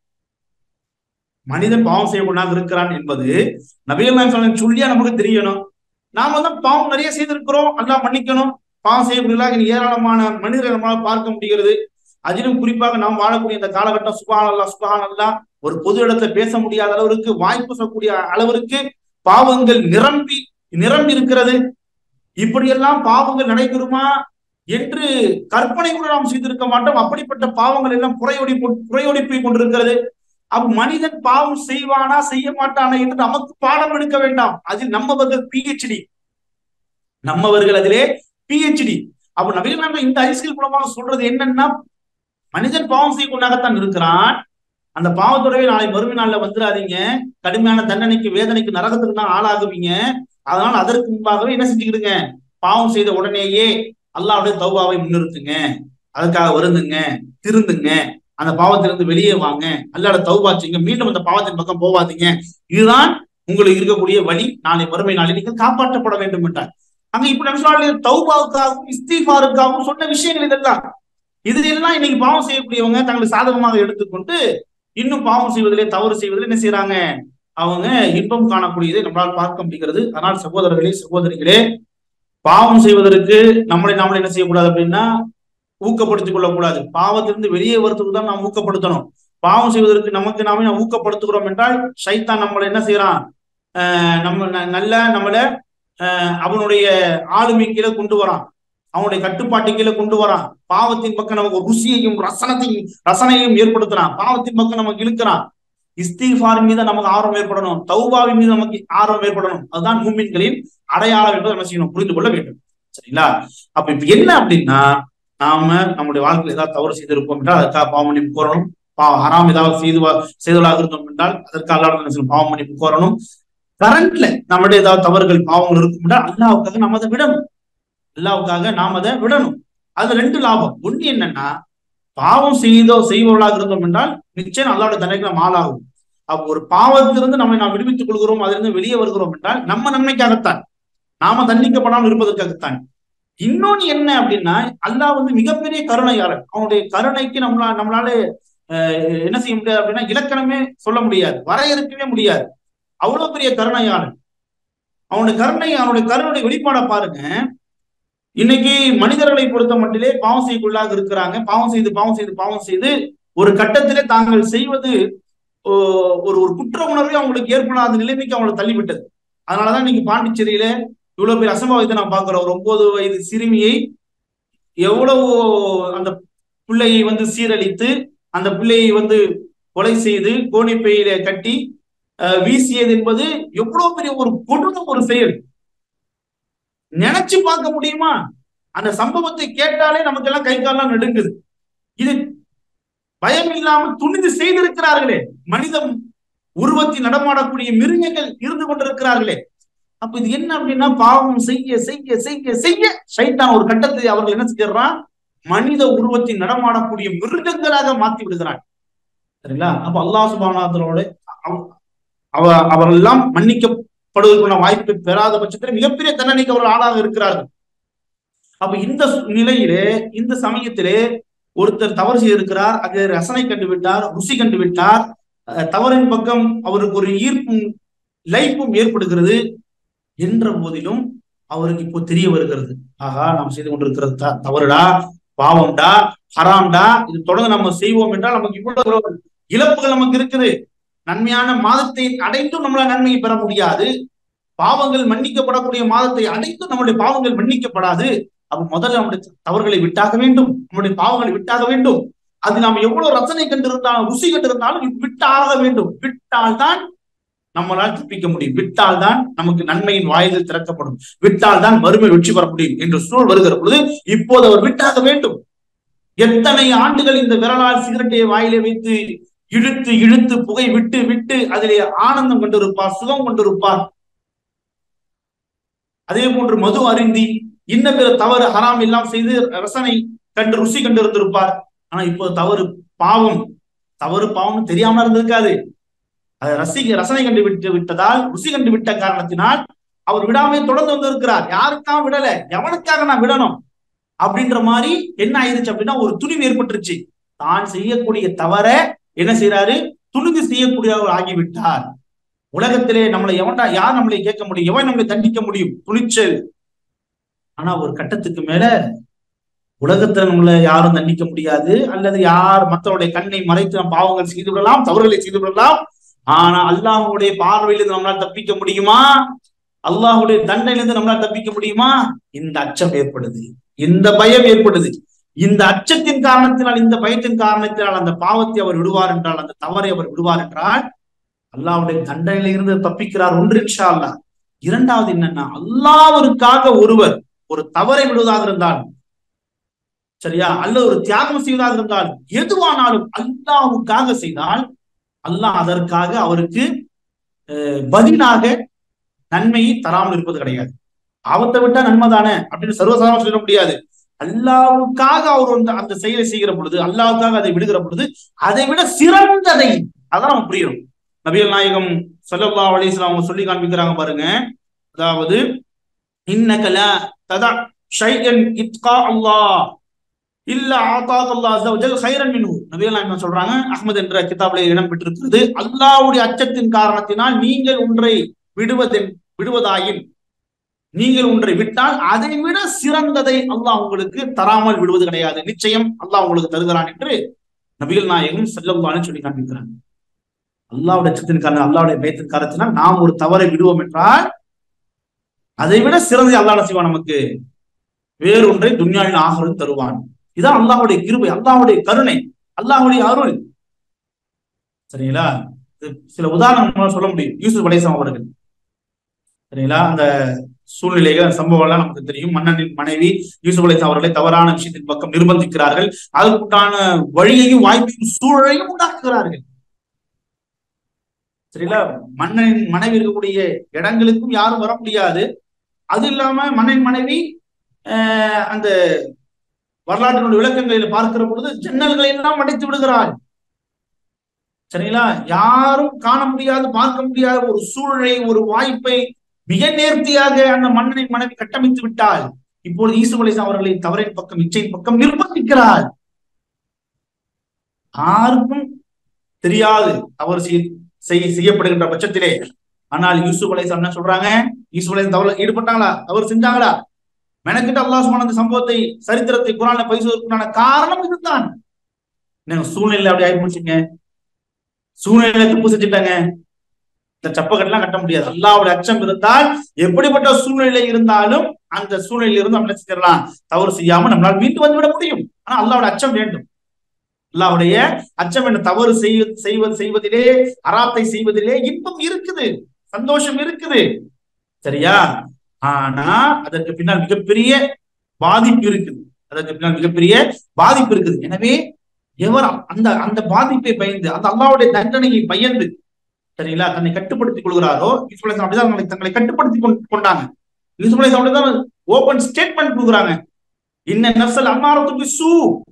B: மனிதன் பாவம் செய்யக்கூடியதாக இருக்கிறான் என்பது நபிகள் நாயகம் சொன்னாலும் சொல்லியா நமக்கு தெரியணும் நாம தான் பாவம் நிறைய செய்திருக்கிறோம் அல்லாஹ் மன்னிக்கணும் பாவம் செய்யக்கூடியதாக ஏராளமான மனிதரை நம்மளால பார்க்க முடிகிறது அதிலும் குறிப்பாக நாம் வாழக்கூடிய இந்த காலகட்டம் சுகான் அல்லா சுகான் அல்லா ஒரு பொது இடத்துல பேச முடியாத அளவிற்கு வாய்ப்பு சொல்லக்கூடிய அளவிற்கு பாவங்கள் நிரம்பி நிரம்பி இருக்கிறது இப்படியெல்லாம் பாவங்கள் நடைபெறுமா என்று கற்பனை கூட நாம் செய்திருக்க மாட்டோம் அப்படிப்பட்ட பாவங்கள் எல்லாம் புறையொடி புறையொடிப்பை கொண்டிருக்கிறது அப்ப மனிதன் பாவம் செய்வானா செய்ய மாட்டானா என்று நமக்கு பாடம் எடுக்க வேண்டாம் அதில் நம்மவர்கள் பிஹெச்டி நம்மவர்கள் அதிலே பிஹெச்டி அப்ப நபிகள் நாங்கள் இந்த அரசியல் மூலமாக சொல்றது என்னன்னா மனிதன் பாவம் செய்யக்கூடியதாகத்தான் இருக்கிறான் அந்த பாவத்தோடவே நாளை மறுமை நாள்ல வந்துடாதீங்க கடுமையான தண்டனைக்கு வேதனைக்கு நரகத்துக்கு தான் ஆளாகுவீங்க அதனால அதற்கு முன்பாகவே என்ன செஞ்சுக்கிடுங்க பாவம் செய்த உடனேயே அல்லாவுடைய தௌபாவை முன்னிறுத்துங்க அதுக்காக வருந்துங்க திருந்துங்க அந்த பாவத்திலிருந்து வெளியே வாங்க அல்லாட தௌபாச்சுங்க மீண்டும் அந்த பாவத்தின் பக்கம் போவாதீங்க இதுதான் உங்களுக்கு இருக்கக்கூடிய வழி நாளை மறுமை நாளில் நீங்கள் காப்பாற்றப்பட வேண்டும் என்றார் அங்க இப்ப நம்ம தௌபாவுக்காகவும் இஸ்தீஃபாருக்காகவும் சொன்ன விஷயங்கள் இதெல்லாம் இது எல்லாம் இன்னைக்கு பாவம் செய்யக்கூடியவங்க தங்களுக்கு சாதகமாக எடுத்துக்கொண்டு இன்னும் பாவம் செய்வதிலே தவறு செய்வதில் என்ன செய்யறாங்க அவங்க இன்பம் காணக்கூடியதை நம்மளால் பார்க்க முடிகிறது ஆனால் சகோதரர்களே சகோதரிகளே பாவம் செய்வதற்கு நம்மளை நாமளே என்ன செய்யக்கூடாது அப்படின்னா ஊக்கப்படுத்திக் கொள்ளக்கூடாது பாவத்திலிருந்து வெளியே வரத்துக்கு தான் நாம் ஊக்கப்படுத்தணும் பாவம் செய்வதற்கு நமக்கு நாமே நாம் ஊக்கப்படுத்துகிறோம் என்றால் சைத்தான் நம்மளை என்ன செய்யறான் ஆஹ் நம்ம நல்ல நம்மள ஆஹ் அவனுடைய ஆளுமை கீழே கொண்டு வரான் அவனுடைய கட்டுப்பாட்டு கீழே கொண்டு வரான் பாவத்தின் பக்கம் நமக்கு ருசியையும் ரசனத்தையும் ரசனையும் ஏற்படுத்துறான் பாவத்தின் பக்கம் நமக்கு இழுக்கிறான் இஸ்தீஃபாரின் மீது நமக்கு ஆர்வம் ஏற்படணும் தௌபாவின் மீது நமக்கு ஆர்வம் ஏற்படணும் அதுதான் மூமின்களின் அடையாளம் என்பதை நம்ம செய்யணும் புரிந்து கொள்ள வேண்டும் சரிங்களா அப்ப இப்ப என்ன அப்படின்னா நாம நம்முடைய வாழ்க்கையில் ஏதாவது தவறு செய்திருப்போம் என்றால் அதுக்காக பாவமன்னிப்பு கோரணும் பாவம் ஹராம் ஏதாவது செய்து செய்தவளாக இருந்தோம் என்றால் அதற்கு அல்லாட பாவம் மன்னிப்பு கோரணும் கரண்ட்ல நம்மளுடைய ஏதாவது தவறுகள் பாவங்கள் இருக்கும் என்றால் அல்லாவுக்காக நாம் அதை விடணும் அல்லாவுக்காக நாம் அதை விடணும் அது ரெண்டு லாபம் ஒண்ணு என்னன்னா பாவம் செய்தோ செய்பவர்களாக இருந்தோம் என்றால் நிச்சயம் அல்லாவோட தண்டனைக்கு நாம் ஆளாகும் அப்போ ஒரு பாவத்திலிருந்து நம்மை நாம் விடுவித்துக் கொள்கிறோம் அதிலிருந்து வெளியே வருகிறோம் என்றால் நம்ம நன்மைக்காகத்தான் நாம தண்டிக்கப்படாமல் இருப்பதற்காகத்தான் இன்னொன்னு என்ன அப்படின்னா அல்லாஹ் வந்து மிகப்பெரிய கருணையாளர் அவனுடைய கருணைக்கு நம்மளா நம்மளால என்ன செய்ய முடியாது அப்படின்னா இலக்கணமே சொல்ல முடியாது வரையறுக்கவே முடியாது அவ்வளவு பெரிய கருணையாளர் அவனுடைய கருணை அவனுடைய கருணையுடைய வெளிப்பாட பாருங்க இன்னைக்கு மனிதர்களை பொறுத்த மட்டிலே பாவம் செய்யக்குள்ளாக இருக்கிறாங்க பாவம் செய்து பாவம் செய்து பாவம் செய்து ஒரு கட்டத்திலே தாங்கள் செய்வது ஒரு ஒரு குற்ற உணர்வே அவங்களுக்கு ஏற்படாத நிலைமைக்கு அவங்களை தள்ளிவிட்டது அதனாலதான் இன்னைக்கு பாண்டிச்சேரியில இவ்வளவு பேர் அசம்பாவித்தை நான் பாக்குறோம் ஒரு ஒன்பது வயது சிறுமியை எவ்வளவு அந்த பிள்ளையை வந்து சீரழித்து அந்த பிள்ளையை வந்து கொலை செய்து கோணிப்பையில கட்டி வீசியது என்பது எவ்வளவு பெரிய ஒரு கொடூர ஒரு செயல் நினைச்சு பார்க்க முடியுமா அந்த சம்பவத்தை கேட்டாலே நமக்கு எல்லாம் கை காலெல்லாம் நடுங்குது இது பயம் இல்லாம துணிந்து செய்திருக்கிறார்களே மனிதம் உருவத்தில் நடமாடக்கூடிய மிருகங்கள் இருந்து கொண்டிருக்கிறார்களே அப்ப இது என்ன அப்படின்னா பாவம் செய்ய செய்ய செய்ய செய்ய சைத்தான் ஒரு கட்டத்தை அவர்கள் என்ன செஞ்சிடறான் மனித உருவத்தில் நடமாடக்கூடிய மிருகங்களாக மாத்தி விடுகிறான் சரிங்களா அப்ப அல்லாஹ் சுபானாத்தனோட அவ அவரெல்லாம் மன்னிக்கப்படுவதற்கான வாய்ப்பை பெறாத பட்சத்தில் மிகப்பெரிய தண்டனைக்கு அவர்கள் ஆளாக இருக்கிறார்கள் அப்ப இந்த நிலையிலே இந்த சமயத்திலே ஒருத்தர் தவறு செய்திருக்கிறார் அது ரசனை கண்டு விட்டார் ருசி கண்டு விட்டார் தவறின் பக்கம் அவருக்கு ஒரு ஈர்ப்பும் லைஃப்பும் ஏற்படுகிறது என்ற போதிலும் அவருக்கு இப்போ தெரிய வருகிறது ஆகா நாம் செய்து கொண்டிருக்கிறது தவறுடா பாவம்டா ஹராம்டா இது தொடர்ந்து நம்ம செய்வோம் என்றால் நமக்கு இவ்வளவு இழப்புகள் நமக்கு இருக்குது நன்மையான மாதத்தை அடைந்தும் நம்மளால நன்மையை பெற முடியாது பாவங்கள் மன்னிக்கப்படக்கூடிய மாதத்தை அடைந்தும் நம்முடைய பாவங்கள் மன்னிக்கப்படாது அப்ப முதல்ல நம்முடைய தவறுகளை விட்டாக வேண்டும் நம்முடைய பாவங்களை விட்டாக வேண்டும் அது நாம் எவ்வளவு ரசனை கண்டிருந்தாலும் ருசி கண்டிருந்தாலும் விட்டாக வேண்டும் விட்டால்தான் நம்மளால் தப்பிக்க முடியும் விட்டால் தான் நமக்கு நன்மையின் வாயில்கள் திறக்கப்படும் விட்டால் தான் வறுமை வெற்றி பெற முடியும் என்று சூழல் வருகிற பொழுது இப்போது அவர் விட்டாக வேண்டும் எத்தனை ஆண்டுகள் இந்த விரலால் சிகரெட்டை வாயிலே வைத்து இழுத்து இழுத்து புகை விட்டு விட்டு அதிலே ஆனந்தம் கொண்டிருப்பார் சுகம் கொண்டிருப்பார் அதே போன்று மது அருந்தி இன்ன பிற தவறு ஹராம் எல்லாம் செய்து ரசனை கண்டு ருசி கண்டு இருந்திருப்பார் ஆனா இப்போ தவறு பாவம் தவறு பாவம் தெரியாம இருந்திருக்காது அதை ரசி ரசனை கண்டு விட்டு விட்டதால் ருசி கண்டு விட்ட காரணத்தினால் அவர் விடாம தொடர்ந்து வந்து இருக்கிறார் யாருக்காக விடல எவனுக்காக நான் விடணும் அப்படின்ற மாதிரி என்ன ஆயிருச்சு அப்படின்னா ஒரு துணிவு ஏற்பட்டுருச்சு தான் செய்யக்கூடிய தவற என்ன செய்யறாரு துணிந்து செய்யக்கூடியவர் ஆகிவிட்டார் உலகத்திலே நம்மளை எவன்டா யார் நம்மளை கேட்க முடியும் எவன் நம்மளை தண்டிக்க முடியும் துணிச்சல் ஆனா ஒரு கட்டத்துக்கு மேல உலகத்துல நம்மளை யாரும் தண்டிக்க முடியாது அல்லது யார் மற்றவருடைய கண்ணை மறைத்து நம் பாவங்கள் செய்து விடலாம் தவறுகளை செய்து விடலாம் ஆனா அல்லாஹுடைய பார்வையிலிருந்து நம்மளால் தப்பிக்க முடியுமா அல்லாஹுடைய தண்டனையிலிருந்து நம்மளால் தப்பிக்க முடியுமா இந்த அச்சம் ஏற்படுது இந்த பயம் ஏற்படுது இந்த அச்சத்தின் காரணத்தினால் இந்த பயத்தின் காரணத்தினால் அந்த பாவத்தை அவர் விடுவார் என்றால் அந்த தவறை அவர் விடுவார் என்றால் அல்லாஹ்வுடைய தண்டனையில இருந்து தப்பிக்கிறார் ஒன்று இன்ஷா அல்லாஹ் இரண்டாவது என்னன்னா அல்லாஹ்விற்காக ஒருவர் ஒரு தவறை விடுவதாக இருந்தால் சரியா அல்லது ஒரு தியாகம் செய்வதாக இருந்தால் எதுவானாலும் அல்லாஹ்வுக்காக செய்தால் அல்லாஹ் அதற்காக அவருக்கு அஹ், பதிலாக நன்மையை தராமல் இருப்பது கிடையாது ஆபத்தை விட்டா நன்மை தானே அப்படின்னு சர்வசாதாரண சொல்ல முடியாது அல்லாவுக்காக அவர் வந்து அந்த செயலை செய்கிற பொழுது அல்லாவுக்காக அதை விடுகிற பொழுது அதை விட சிறந்ததை அதான் நம்ம புரியணும் நபிகள் நாயகம் ஸல்லல்லாஹு அலைஹி வஸல்லம் அவங்க சொல்லி காண்பிக்கிறாங்க பாருங்க அதாவது இன்னகல ததா ஷைஅன் இத்கா அல்லாஹ் இல்ல ஆதாக் அல்லாஹ் அஸ்ஸ வஜல் ஹைரன் மின்ஹு நபிகள் நாயகம் சொல்றாங்க அஹ்மத் என்ற கிதாபிலே இடம் பெற்றிருக்கிறது அல்லாஹ்வுடைய அச்சத்தின் காரணத்தினால் நீங்கள் ஒன்றை விடுவதென் விடுவதாயின் நீங்கள் ஒன்றை விட்டால் அதை விட சிறந்ததை அல்லாஹ் உங்களுக்கு தராமல் விடுவது கிடையாது நிச்சயம் அல்லாஹ் உங்களுக்கு தருகிறான் என்று நபிகள் நாயகம் செல்லவான்னு சொல்லி காண்பிக்கிறாங்க அல்லாவுடைய அச்சத்தின் காரணம் அல்லாவுடைய பயத்தின் காரணத்தினால் நாம் ஒரு தவறை விடுவோம் என்றால் அதை விட சிறந்ததை அல்லாஹ் என்ன செய்வான் நமக்கு வேறொன்றை துன்யாவின் ஆகரும் தருவான் இதான் அல்லாஹ்வுடைய கிருபை அல்லாஹ்வுடைய கருணை அல்லாஹ்வுடைய அருள் சரிங்களா இது சில உதாரணம் சொல்ல முடியும் யூசுப் அலைசம் அவர்கள் சரிங்களா அந்த சூழ்நிலைகள் அந்த சம்பவம் எல்லாம் நமக்கு தெரியும் மன்னனின் மனைவி யூசுப் அலைசம் அவர்களை தவறான விஷயத்தின் பக்கம் நிர்பந்திக்கிறார்கள் அதற்குண்டான வழியையும் வாய்ப்பையும் சூழலையும் உண்டாக்குகிறார்கள் சரிங்களா மன்னனின் மனைவி இருக்கக்கூடிய இடங்களுக்கும் யாரும் வர முடியாது அது இல்லாம மன்னன் மனைவி ஆஹ் அந்த வரலாற்றினுடைய விளக்கங்களில் பார்க்கிற பொழுது ஜன்னல்களை எல்லாம் அடைத்து விடுகிறாள் சரிங்களா யாரும் காண முடியாது பார்க்க முடியாத ஒரு சூழலை ஒரு வாய்ப்பை மிக நேர்த்தியாக அந்த மன்னனின் மனைவி கட்டமைத்து விட்டால் இப்பொழுது ஈசுவலேசன் அவர்களை தவறின் பக்கம் இச்சையின் பக்கம் நிர்பந்திக்கிறார் யாருக்கும் தெரியாது தவறு செய்- செய்- செய்யப்படுகின்ற பட்சத்திலே ஆனால் யூசுப் அலைஹிஸ்ஸலாம் என்ன சொல்றாங்க யூசுப் அலைஹிஸ்ஸலாம் தவறு ஈடுபட்டாங்களா தவறு செஞ்சாங்களா மெனக்கிட்ட அல்லாஹ் சுப்ஹானஹு அந்த சம்பவத்தை சரித்திரத்தை குரான்ல பரிசோதற்குண்டான காரணம் இதுதான் நீங்க சூழ்நிலை அப்படி ஆயிப்போச்சுங்க சூழ்நிலை தப்பு செஞ்சுட்டாங்க இந்த சப்பக்கட்டெல்லாம் கட்ட முடியாது அல்லாவோட அச்சம் இருந்தால் எப்படிப்பட்ட சூழ்நிலை இருந்தாலும் அந்த சூழ்நிலையில இருந்து நம்ம என்ன செஞ்சிடலாம் தவறு செய்யாம நம்மளால் மீண்டு வந்து விட முடியும் ஆனா அல்லாவோட அச்சம் வேண்டும் அல்லாவுடைய அச்சம் என்ற தவறு செய்வ செய்வது செய்வதிலே அராத்தை செய்வதிலே இன்பம் இருக்குது சந்தோஷம் இருக்குது சரியா ஆனா அதற்கு பின்னால் மிகப்பெரிய பாதிப்பு இருக்குது அதற்கு பின்னால் மிகப்பெரிய பாதிப்பு இருக்குது எனவே எவர் அந்த அந்த பாதிப்பை பயந்து அந்த அல்லாவுடைய தண்டனையை பயந்து சரிங்களா தன்னை கட்டுப்படுத்திக் கொள்கிறாரோ யூசுப் அப்படிதான் தங்களை தங்களை கட்டுப்படுத்தி கொண்டு- கொண்டாங்க யூசுப் அலைஹிஸ்ஸலாம் அப்படிதான் ஓபன் ஸ்டேட்மெண்ட் கொடுக்குறாங்க இன்ன நஃப்சல் அன்னாரத்துக்கு சூ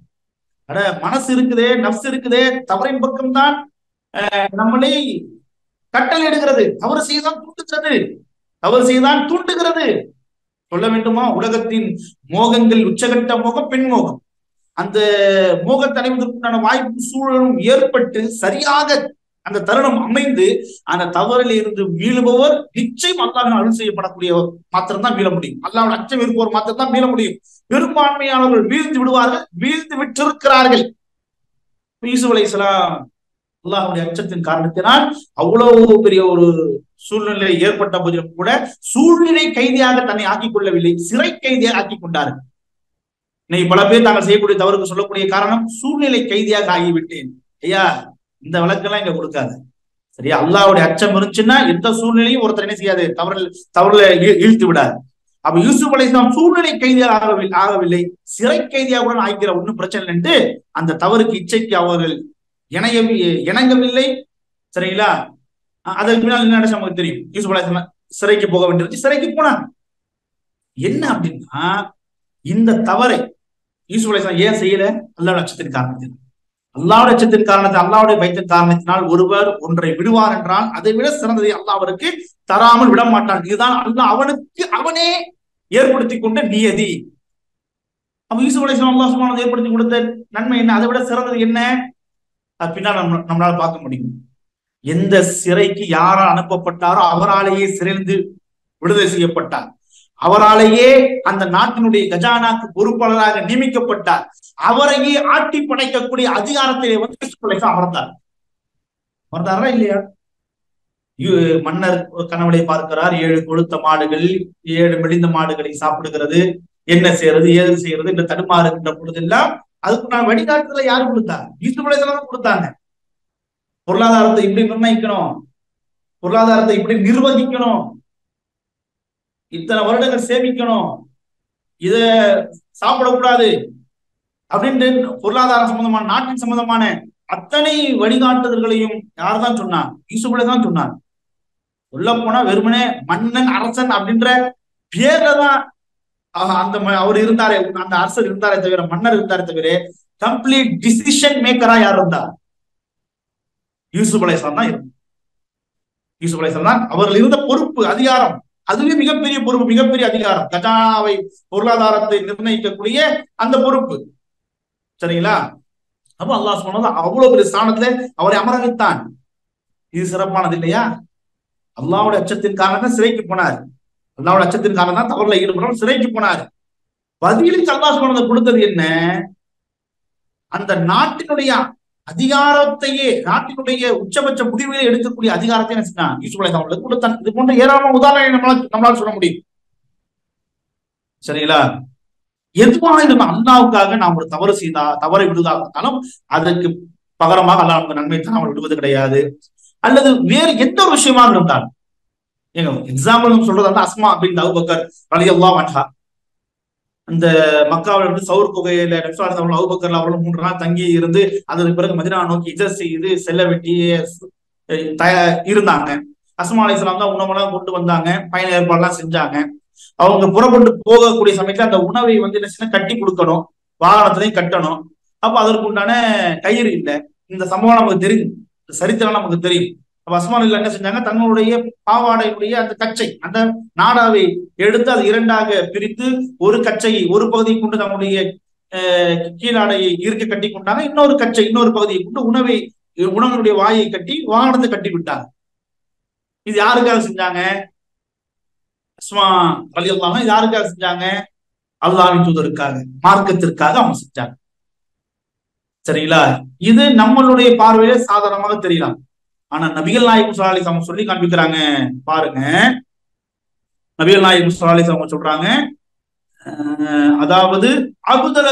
B: அட மனசு இருக்குதே நஃப்ஸ் இருக்குதே தவறின் பக்கம் தான் நம்மளை கட்டளை எடுக்கிறது தவறு செய்தான் தூண்டுகிறது தவறு செய்தான் தூண்டுகிறது சொல்ல வேண்டுமா உலகத்தின் மோகங்கள் உச்சகட்ட மோகம் பெண் மோகம் அந்த மோகத்தை அடைவதற்குண்டான வாய்ப்பு சூழலும் ஏற்பட்டு சரியாக அந்த தருணம் அமைந்து அந்த தவறில் இருந்து மீளுபவர் நிச்சயம் அல்லாஹ் அருள் செய்யப்படக்கூடிய மாத்திரம் தான் மீள முடியும் அல்லாவோட அச்சம் இருப்பவர் மாத்திரம் தான் மீள முடியும் பெரும்பான்மையானவர்கள் வீழ்ந்து விடுவார்கள் வீழ்ந்து விட்டிருக்கிறார்கள் யூசுப் அலைஹிஸ்ஸலாம் அல்லாஹ்வுடைய அச்சத்தின் காரணத்தினால் அவ்வளவு பெரிய ஒரு சூழ்நிலை ஏற்பட்ட போதிலும் கூட சூழ்நிலை கைதியாக தன்னை ஆக்கிக் கொள்ளவில்லை சிறை கைதியாக ஆக்கிக் கொண்டார்கள் இன்னைக்கு பல பேர் தாங்கள் செய்யக்கூடிய தவறுக்கு சொல்லக்கூடிய காரணம் சூழ்நிலை கைதியாக ஆகிவிட்டேன் ஐயா இந்த வழக்கெல்லாம் இங்க கொடுக்காது சரியா அல்லாவுடைய அச்சம் இருந்துச்சுன்னா எந்த சூழ்நிலையும் ஒருத்தர் என்ன செய்யாது தவறில் தவறுல ஈ- இழுத்து விடாது அப்ப யூசுப் அலைஹிஸ்ஸலாம் சூழ்நிலை கைதியாக ஆகவில்லை ஆகவில்லை சிறை கைதியாக கூட ஆகிக்கிற ஒண்ணும் பிரச்சனை இல்லைன்ட்டு அந்த தவறுக்கு இச்சைக்கு அவர்கள் இணைய இணங்கவில்லை சரிங்களா அ- அதற்கு பின்னால் என்ன நடந்துச்சு நமக்கு தெரியும் யூசுப் அலைஹிஸ்ஸலாம் சிறைக்கு போக வேண்டியிருந்துச்சு சிறைக்கு போனாங்க என்ன அப்படின்னா இந்த தவறை யூசுப் அலைஹிஸ்ஸலாம் ஏன் செய்யல அல்லாஹ் அச்சத்தின் காரணத்தில் அல்லாவுடைய அச்சத்தின் காரணத்தை அல்லாவுடைய பயத்தின் காரணத்தினால் ஒருவர் ஒன்றை விடுவார் என்றால் அதை விட சிறந்ததை அல்லாஹ் அவருக்கு தராமல் விட மாட்டான் இதுதான் அல்லாஹ் அவனுக்கு அவனே ஏற்படுத்தி கொண்ட நியதி அப்ப யூசுப் அலைஹிஸ்ஸலாம் அல்லாஹ் சுப்ஹானஹு ஏற்படுத்தி கொடுத்த நன்மை என்ன அதை விட சிறந்தது என்ன அது பின்னால் நம்ம நம்மளால பார்க்க முடியும் எந்த சிறைக்கு யாரால் அனுப்பப்பட்டாரோ அவராலேயே சிறைந்து விடுதலை செய்யப்பட்டார் அவராலேயே அந்த நாட்டினுடைய கஜானாக்கு பொறுப்பாளராக நியமிக்கப்பட்டார் அவரையே ஆட்டி படைக்கக்கூடிய அதிகாரத்திலே வந்து யூசுப் அலைஹிஸ்ஸலாம் அமர்ந்தார் அமர்ந்தாரா இல்லையா யு- மன்னர் கனவுளை பார்க்கிறார் ஏழு கொழுத்த மாடுகள் ஏழு மெலிந்த மாடுகளை சாப்பிடுகிறது என்ன செய்யறது ஏது செய்யறது இந்த தடுமாறுகின்ற பொழுதெல்லாம் அதுக்கு நான் வழிகாட்டுதல யாரு கொடுத்தா யூசுப் அலைஹிஸ்ஸலாம் கொடுத்தாங்க பொருளாதாரத்தை இப்படி நிர்ணயிக்கணும் பொருளாதாரத்தை இப்படி நிர்வகிக்கணும் இத்தனை வருடங்கள் சேமிக்கணும் இத சாப்பிடக்கூடாது அப்படின்ட்டு பொருளாதார சம்பந்தமான நாட்டின் சம்பந்தமான அத்தனை வழிகாட்டுதல்களையும் யார் தான் சொன்னார் யூசுப் தான் சொன்னார் சொல்ல போனா வெறுமனே மன்னன் அரசன் அப்படின்ற பேர்ல தான் ஆஹ் அந்த ம- அவர் இருந்தாரே அந்த அரசர் இருந்தாரே தவிர மன்னர் இருந்தாரே தவிர கம்ப்ளீட் டிசிஷன் மேக்கரா யார் இருந்தா யூசுப் அலைஹிஸ்ஸலாம் தான் இருந்தார் யூசுப் அலைஹிஸ்ஸலாம் தான் அவர்கள் இருந்த பொறுப்பு அதிகாரம் அதுவே மிகப்பெரிய பொறுப்பு மிகப்பெரிய அதிகாரம் கஜானாவை பொருளாதாரத்தை நிர்ணயிக்கக்கூடிய அந்த பொறுப்பு சரிங்களா அப்ப அல்லாஹ் சொன்னது அவ்வளவு பெரிய ஸ்தானத்துல அவரை அமர வைத்தான் இது சிறப்பானது இல்லையா அல்லாஹ்வுடைய அச்சத்தின் காரணம் சிறைக்கு போனார் அல்லாஹ்வுடைய அச்சத்தின் காரணம் தான் தவறுல ஈடுபடுறோம் சிறைக்கு போனார் பதிலுக்கு அல்லாஹ் சொன்னதை கொடுத்தது என்ன அந்த நாட்டினுடைய அதிகாரத்தையே நாட்டினுடைய உச்சபட்ச முடிவுகளை எடுக்கக்கூடிய அதிகாரத்தை என்ன செஞ்சான் யூசுப் அலைஹிஸ்ஸலாம் அவர்களுக்கு கொடுத்தான் இது போன்ற ஏராளமான உதாரணங்களை நம்மளால நம்மளால சொல்ல முடியும் சரிங்களா எதுவான நம்ம அல்லாவுக்காக நாம் ஒரு தவறு செய்தா தவறை விடுதாக இருந்தாலும் அதற்கு பகரமாக அல்லாஹ் நமக்கு நன்மை தராமல் விடுவது கிடையாது அல்லது வேறு எந்த ஒரு விஷயமாக இருந்தாலும் ஏங்க எக்ஸாம்பிள் சொல்றது வந்து அஸ்மா அப்படின்னு அவுபக்கர் அலி அல்லா வன்ஹா அந்த மக்காவில் இருந்து சவுர் குகையில நெப்சாலிஸ் அவர்கள் அவுபக்கர்ல அவர்களும் மூன்று நாள் தங்கி இருந்து அதற்கு பிறகு மதினா நோக்கி இஜர் செய்து செல்ல வேண்டி அஹ், தய- இருந்தாங்க அஸ்மா அலி தான் உணவெல்லாம் கொண்டு வந்தாங்க பயண ஏற்பாடுலாம் செஞ்சாங்க அவங்க புறப்பட்டு போகக்கூடிய சமயத்துல அந்த உணவை வந்து என்ன செய்யணும் கட்டி கொடுக்கணும் வாகனத்திலையும் கட்டணும் அப்ப அதற்கு உண்டான கயிறு இல்லை இந்த சம்பவம் நமக்கு தெரியும் இந்த சரித்திரம் நமக்கு தெரியும் அப்ப அஸ்மானில் என்ன செஞ்சாங்க தங்களுடைய பாவாடையுடைய அந்த கச்சை அந்த நாடாவை எடுத்து அது இரண்டாக பிரித்து ஒரு கச்சையை ஒரு பகுதியை கொண்டு தங்களுடைய அஹ், கீழாடையை இருக்க கட்டி கொண்டாங்க இன்னொரு கச்சை இன்னொரு பகுதியை கொண்டு உணவை உணவனுடைய வாயை கட்டி வாகனத்தை கட்டி விட்டாங்க இது யாருக்காக செஞ்சாங்க அஸ்மா அலி அல்லாம யாருக்காக செஞ்சாங்க அல்லாவின் தூதருக்காக மார்க்கத்திற்காக அவங்க செஞ்சாங்க சரிங்களா இது நம்மளுடைய பார்வையில சாதாரணமாக தெரியலாம் ஆனா நபிகள் நாயகம் சலாலி அவங்க சொல்லி காண்பிக்கிறாங்க பாருங்க நபிகள் நாயகம் சலாலி அவங்க சொல்றாங்க அஹ், அதாவது அபுதல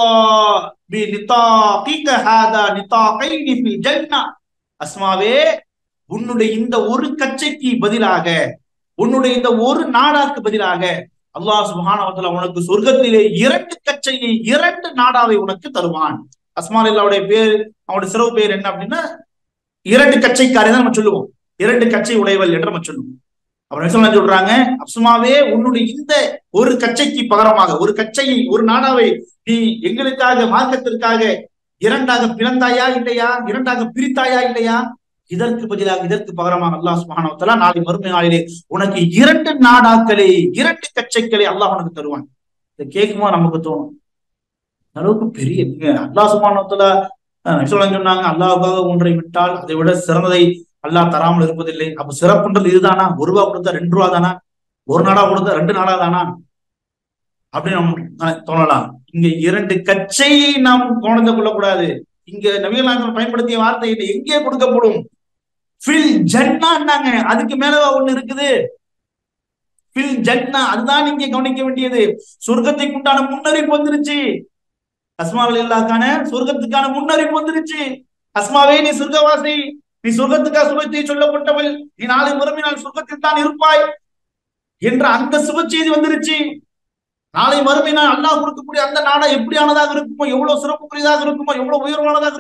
B: பி நிதாகிக ஹாதா நிதாகைனி ஃபில் ஜன்னah அஸ்மாவே உன்னுடைய இந்த ஒரு கச்சைக்கு பதிலாக உன்னுடைய இந்த ஒரு நாடாக்கு பதிலாக அல்லாஹ் சுப்ஹானஹு வ தஆலா உனக்கு சொர்க்கத்திலே இரண்டு கச்சையை இரண்டு நாடாவை உனக்கு தருவான் அஸ்மான் அல்லாவுடைய பேர் அவனுடைய சிறப்பு பேர் என்ன அப்படின்னா இரண்டு கச்சைக்காரி தான் நம்ம சொல்லுவோம் இரண்டு கச்சை உடையவள் என்று நம்ம சொல்லுவோம் அப்புறம் என்ன சொல்ல சொல்றாங்க அப்சுமாவே உன்னுடைய இந்த ஒரு கச்சைக்கு பகரமாக ஒரு கச்சையை ஒரு நாடாவை நீ எங்களுக்காக மார்க்கத்திற்காக இரண்டாக பிறந்தாயா இல்லையா இரண்டாக பிரித்தாயா இல்லையா இதற்கு பதிலாக இதற்கு பகரமாக அல்லாஹ் சுப்ஹானஹு வ தஆலா நாளை மறுமை நாளிலே உனக்கு இரண்டு நாடாக்களை இரண்டு கச்சைகளை அல்லாஹ் உனக்கு தருவான் இதை கேட்குமா நமக்கு தோணும் இந்த அளவுக்கு பெரிய நீங்க அல்லாஹ் சுப்ஹானஹு வ தஆலா அஹ் நபிகள் சொன்னாங்க அல்லாஹ்வுக்காக ஒன்றை விட்டால் அதை விட சிறந்ததை அல்லாஹ் தராமல் இருப்பதில்லை அப்ப சிறப்புன்றது இதுதானா ஒரு ரூபா கொடுத்தா ரெண்டு ரூபா தானா ஒரு நாடா கொடுத்தா ரெண்டு நாடா தானா அப்படின்னு நம்ம தோணலாம் இங்க இரண்டு கச்சையை நாம் கவனத்தை கொள்ளக்கூடாது இங்க நபிகள் நாயகம் பயன்படுத்திய வார்த்தை என்ன எங்கே கொடுக்கப்படும் ஃபில் ஜன்னான்னாங்க அதுக்கு மேலவா ஒண்ணு இருக்குது ஃபில் ஜன்னா அதுதான் நீங்க கவனிக்க வேண்டியது சொர்க்கத்துக்கு உண்டான முன்னறிவிப்பு வந்துருச்சு அஸ்மாவில் இல்லாக்கான சொர்க்கத்துக்கான முன்னறிவிப்பு வந்துருச்சு அஸ்மாவே நீ சொர்க்கவாசி நீ சொர்க்கத்துக்கா சுபத்தை சொல்லப்பட்டவள் நீ நாளை மறுமை நாள் சொர்க்கத்தில் தான் இருப்பாய் என்ற அந்த சுப செய்தி வந்துருச்சு நாளை மறுமை நாள் அல்லாஹ் கொடுக்கக்கூடிய அந்த நாடா எப்படியானதாக இருக்குமோ எவ்வளவு சிறப்புக்குரியதாக இருக்குமோ எவ்வளவு உயர்வானதாக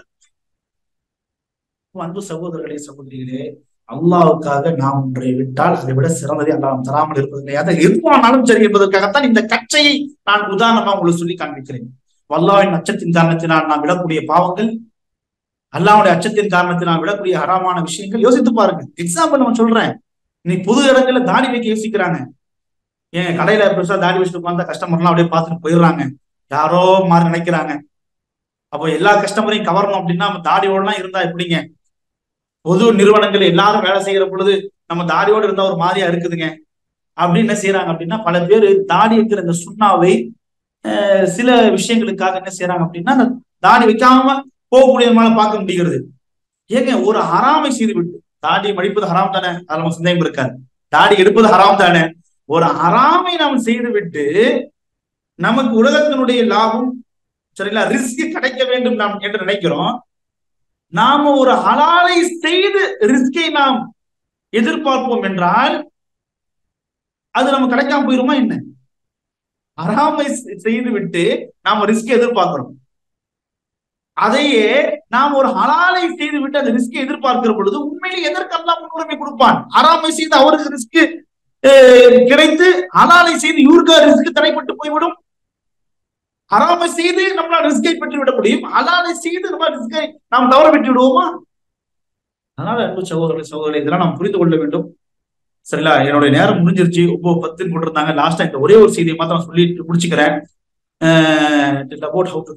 B: இருக்கும் அன்பு சகோதரர்களே சகோதரிகளே அல்லாவுக்காக நாம் ஒன்றை விட்டால் அதை விட சிறந்ததை அல்லாஹ் தராமல் இருப்பது கிடையாது எதுவானாலும் சரி என்பதற்காகத்தான் இந்த கச்சையை நான் உதாரணமா உங்களுக்கு சொல்லி காண்பிக்கிறேன் வல்லாவின் அச்சத்தின் காரணத்தினால் நாம் விடக்கூடிய பாவங்கள் அல்லாவுடைய அச்சத்தின் காரணத்தினால் விடக்கூடிய ஹராமான விஷயங்கள் யோசித்து பாருங்க எக்ஸாம்பிள் நான் சொல்றேன் இன்னைக்கு பொது இடங்கள்ல தாடி வைக்க யோசிக்கிறாங்க ஏன் கடையில பெருசா தாடி வச்சுட்டு உட்காந்தா கஸ்டமர்லாம் அப்படியே பார்த்துட்டு போயிடுறாங்க யாரோ மாதிரி நினைக்கிறாங்க அப்போ எல்லா கஸ்டமரையும் கவரணும் அப்படின்னா நம்ம தாடியோடலாம் இருந்தா எப்படிங்க பொது நிறுவனங்கள் எல்லாரும் வேலை செய்யற பொழுது நம்ம தாடியோடு இருந்தா ஒரு மாதிரியா இருக்குதுங்க அப்படின்னு என்ன செய்யறாங்க அப்படின்னா பல பேர் தாடி வைக்கிற இந்த சுண்ணாவை அஹ், சில விஷயங்களுக்காக என்ன செய்யறாங்க அப்படின்னா அந்த தாடி வைக்காம போகக்கூடியவங்களால பார்க்க முடிகிறது ஏங்க ஒரு ஹராமை செய்து விட்டு தாடி மடிப்பது ஹராம் தானே அதுல நம்ம சந்தேகம் இருக்காது தாடி எடுப்பது ஹராம் தானே ஒரு ஹராமை நாம் செய்து விட்டு நமக்கு உலகத்தினுடைய லாபம் சரிங்களா ரிஸ்க் கிடைக்க வேண்டும் நாம் என்று நினைக்கிறோம் நாம ஒரு ஹலாலை செய்து ரிஸ்கை நாம் எதிர்பார்ப்போம் என்றால் அது நம்ம கிடைக்காம போயிருமா என்ன ஹராமை செய்து விட்டு நாம ரிஸ்க் எதிர்பார்க்கிறோம் அதையே நாம் ஒரு ஹலாலை செய்து விட்டு அந்த ரிஸ்கை எதிர்பார்க்கிற பொழுது உண்மையிலே எதற்கெல்லாம் முன்னுரிமை கொடுப்பான் ஹராமை செய்து அவருக்கு ரிஸ்க் கிடைத்து ஹலாலை செய்து இவருக்கு ரிஸ்க் தடைப்பட்டு போய்விடும் ஹராமை செய்து நம்மளால் ரிஸ்கை பெற்று விட முடியும் ஹலாலை செய்து நம்ம ரிஸ்கை நாம் தவற விட்டு விடுவோமா அதனால அன்பு சகோதரர்கள் சகோதரர்கள் இதெல்லாம் நாம் புரிந்து கொள்ள வேண்டும் சரிங்களா என்னுடைய நேரம் முடிஞ்சிருச்சு ஒவ்வொரு பத்துன்னு போட்டிருந்தாங்க லாஸ்டா இந்த ஒரே ஒரு செய்தியை மாத்திரம் சொல்லிட்டு முடிச்சுக்கிறேன் அபவுட் ஹவு டு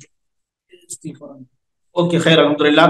B: ஓகே ஹைர் அலமதுல்லா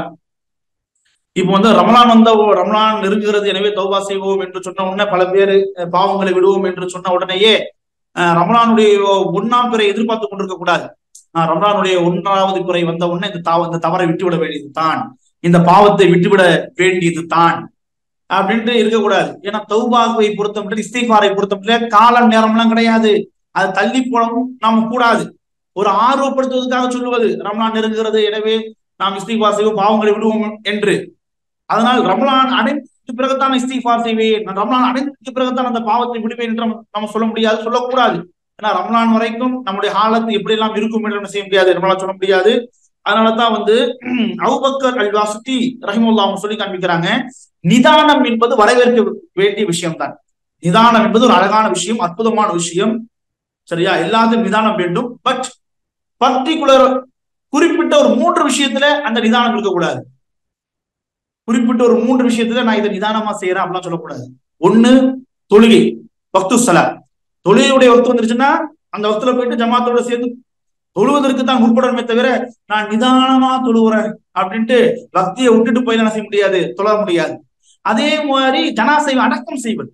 B: இப்போ வந்து ரமலான் வந்த ரமலான் நெருங்குகிறது எனவே தௌபா செய்வோம் என்று சொன்ன உடனே பல பேர் அஹ், பாவங்களை விடுவோம் என்று சொன்ன உடனேயே அஹ், ரமலானுடைய ஒன்னாம் பிறை எதிர்பார்த்து கொண்டிருக்க கூடாது அஹ், ரமலானுடைய ஒன்றாவது பிறை வந்த உடனே இந்த தாவ இந்த தவறை விட்டுவிட வேண்டியது தான் இந்த பாவத்தை விட்டுவிட வேண்டியது தான் அப்படின்ட்டு இருக்கக்கூடாது ஏன்னா தௌபாவை பொறுத்த மட்டும் இஸ்திஃபாரை பொறுத்த மட்டும் காலம் நேரம்லாம் கிடையாது அது தள்ளி போடவும் நாம கூடாது ஒரு ஆர்வப்படுத்துவதற்காக சொல்லுவது ரமலான் நெருங்குகிறது எனவே நாம் இஸ்திஃபார் செய்வோம் பாவங்களை விடுவோம் என்று அதனால் ரமலான் அடைந்ததுக்கு பிறகுதான் இஸ்திஃபார் செய்வேன் நான் ரமலான் அடைந்ததுக்கு பிறகுதான் அந்த பாவத்தை விடுவேன் என்று நம்ம- நம்ம சொல்ல முடியாது சொல்லக்கூடாது ஏன்னா ரமலான் வரைக்கும் நம்முடைய ஹாலத்து எப்படி எல்லாம் இருக்கும் என்று நம்ம செய்ய முடியாது ரமலான் சொல்ல முடியாது அதனாலதான் வந்து அவுபக்கர் அல் வாசுத்தி ரஹிமுல்லா அவங்க சொல்லி காண்பிக்கிறாங்க நிதானம் என்பது வரவேற்க வேண்டிய விஷயம்தான் நிதானம் என்பது ஒரு அழகான விஷயம் அற்புதமான விஷயம் சரியா எல்லாத்தையும் நிதானம் வேண்டும் பட் பர்டிகுலர் குறிப்பிட்ட ஒரு மூன்று விஷயத்துல அந்த நிதானம் இருக்கக்கூடாது குறிப்பிட்ட ஒரு மூன்று விஷயத்துல நான் இதை நிதானமா செய்யறேன் அப்படிலாம் சொல்லக்கூடாது ஒண்ணு தொழுகை வக்து சலா தொழுகையுடைய வக்து வந்துருச்சுன்னா அந்த வக்துல போயிட்டு ஜமாத்தோட சேர்ந்து தொழுவதற்கு தான் முற்படணுமே தவிர நான் நிதானமா தொழுவுறேன் அப்படின்ட்டு பக்தியை விட்டுட்டு போய் என்ன செய்ய முடியாது தொழ முடியாது அதே மாதிரி ஜனாசை அடக்கம் செய்வது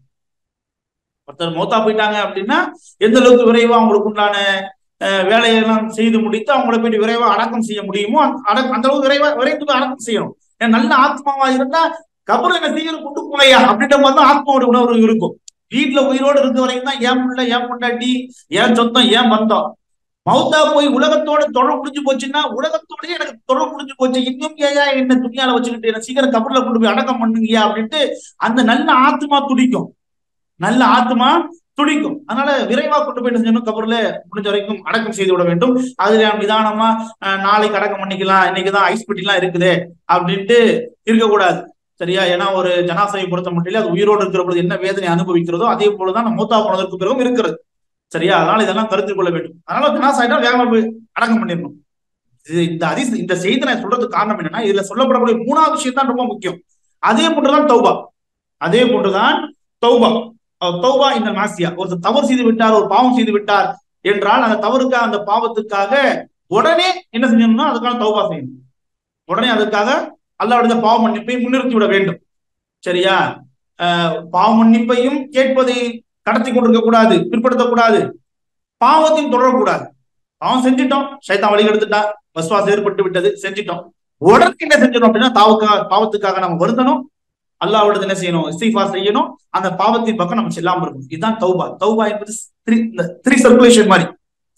B: ஒருத்தர் மௌத்தா போயிட்டாங்க அப்படின்னா எந்த அளவுக்கு விரைவா அவங்களுக்கு உண்டான அஹ், வேலையெல்லாம் செய்து முடித்து அவங்கள போயிட்டு விரைவா அடக்கம் செய்ய முடியுமோ அந்த அடக்- அந்த அளவுக்கு விரைவா விரைந்து போய் அடக்கம் செய்யணும் ஏன்னா நல்ல ஆத்மாவா இருந்தா கபர் என்ன சீக்கிரம் கொண்டு போலையா அப்படின்ற மாதிரி தான் ஆத்மாவோட உணர்வு இருக்கும் வீட்டுல உயிரோடு இருக்க வரைக்கும் தான் ஏன் பிள்ளை ஏன் பொண்டாட்டி ஏன் சொந்தம் ஏன் பந்தம் மௌத்தா போய் உலகத்தோட தொடர்பு முடிஞ்சு போச்சுன்னா உலகத்தோடயே எனக்கு தொடர்பு முடிஞ்சு போச்சு இன்னும் ஏயா என்ன துணியால வச்சுக்கிட்டு என்ன சீக்கிரம் கபர்ல கொண்டு போய் அடக்கம் பண்ணுங்கயா அப்படின்ட்டு அந்த நல்ல ஆத்மா துடிக்கும் நல்ல ஆத்மா துடிக்கும் அதனால விரைவா கொண்டு போய் என்ன செய்யணும் கபர்ல முடிஞ்ச வரைக்கும் அடக்கம் செய்து விட வேண்டும் அதுல நாம் நிதானமா அஹ், நாளைக்கு அடக்கம் பண்ணிக்கலாம் இன்னைக்குதான் ஐஸ் பெட்டிலாம் இருக்குது அப்படின்ட்டு இருக்கக்கூடாது சரியா ஏன்னா ஒரு ஜனாசையை பொறுத்த மட்டும் அது உயிரோடு இருக்கிற பொழுது என்ன வேதனை அனுபவிக்கிறதோ அதே போலதான் நம்ம மூத்தா போனதற்கு பிறகும் இருக்கிறது சரியா அதனால இதெல்லாம் கருத்தில் கொள்ள வேண்டும் அதனால ஜனாசாயிட்டா வேகமா போய் அடக்கம் பண்ணிடணும் இது இந்த அதிச இந்த செய்தி நான் சொல்றதுக்கு காரணம் என்னன்னா இதுல சொல்லப்படக்கூடிய மூணாவது விஷயம் தான் ரொம்ப முக்கியம் அதே போன்றுதான் தௌபா அதே போன்றுதான் தௌபா அஹ் தௌபா இந்த மாசியா ஒருத்தர் தவறு செய்து விட்டார் ஒரு பாவம் செய்து விட்டார் என்றால் அந்த தவறுக்காக அந்த பாவத்துக்காக உடனே என்ன செய்யணும்னா அதுக்கான தௌபா செய்யணும் உடனே அதுக்காக அல்லாவுடைய பாவ மன்னிப்பை முன்னிறுத்தி விட வேண்டும் சரியா அஹ் பாவ மன்னிப்பையும் கேட்பதை கடத்தி கொண்டிருக்க கூடாது பிற்படுத்தக்கூடாது பாவத்தையும் தொடரக்கூடாது பாவம் செஞ்சிட்டோம் சைத்தான் வழி எடுத்துட்டா வசுவாசம் ஏற்பட்டு விட்டது செஞ்சிட்டோம் உடனே என்ன செஞ்சிடும் அப்படின்னா தாவுக்காக பாவத்துக்காக நம்ம வருந்தணும் அல்லாவோட என்ன செய்யணும் இஸ்திஃபா செய்யணும் அந்த பாவத்தின் பக்கம் நம்ம செல்லாம இருக்கணும் இதுதான் தௌபா தௌபா என்பது த்ரீ சர்க்குலேஷன் மாதிரி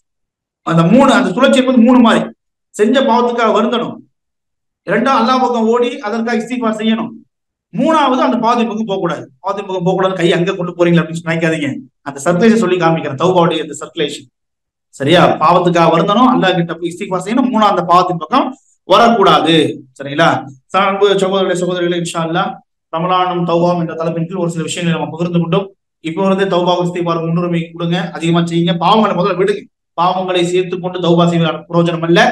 B: அந்த மூணு அந்த சுழற்சி என்பது மூணு மாதிரி செஞ்ச பாவத்துக்காக வருந்தணும் இரண்டாம் அல்லா பக்கம் ஓடி அதற்காக இஸ்திஃபா செய்யணும் மூணாவது அந்த பாவத்தின் பக்கம் போகக்கூடாது பாவத்தின் பக்கம் போகக்கூடாது கை அங்க கொண்டு போறீங்களா அப்படின்னு நினைக்காதீங்க அந்த சர்க்குலேஷன் சொல்லி காமிக்கிறேன் தௌபாவுடைய அந்த சர்க்குலேஷன் சரியா பாவத்துக்காக வருந்தணும் அல்லா கிட்ட போய் இஸ்திஃபா செய்யணும் மூணாவது அந்த பாவத்தின் பக்கம் வரக்கூடாது சரிங்களா அன்பு சகோதரர்களே சகோதரிகளே இன்ஷா அல்லா ரமலானும் தௌபாம் என்ற தலைப்பின் கீழ் ஒரு சில விஷயங்களை நம்ம பகிர்ந்து கொண்டோம் இப்போ வந்து தௌபா இஸ்திஃபார் முன்னுரிமை கொடுங்க அதிகமா செய்யுங்க பாவங்களை முதல்ல விடுங்க பாவங்களை சேர்த்து கொண்டு தௌபா செய்வதான பிரயோஜனம் அல்ல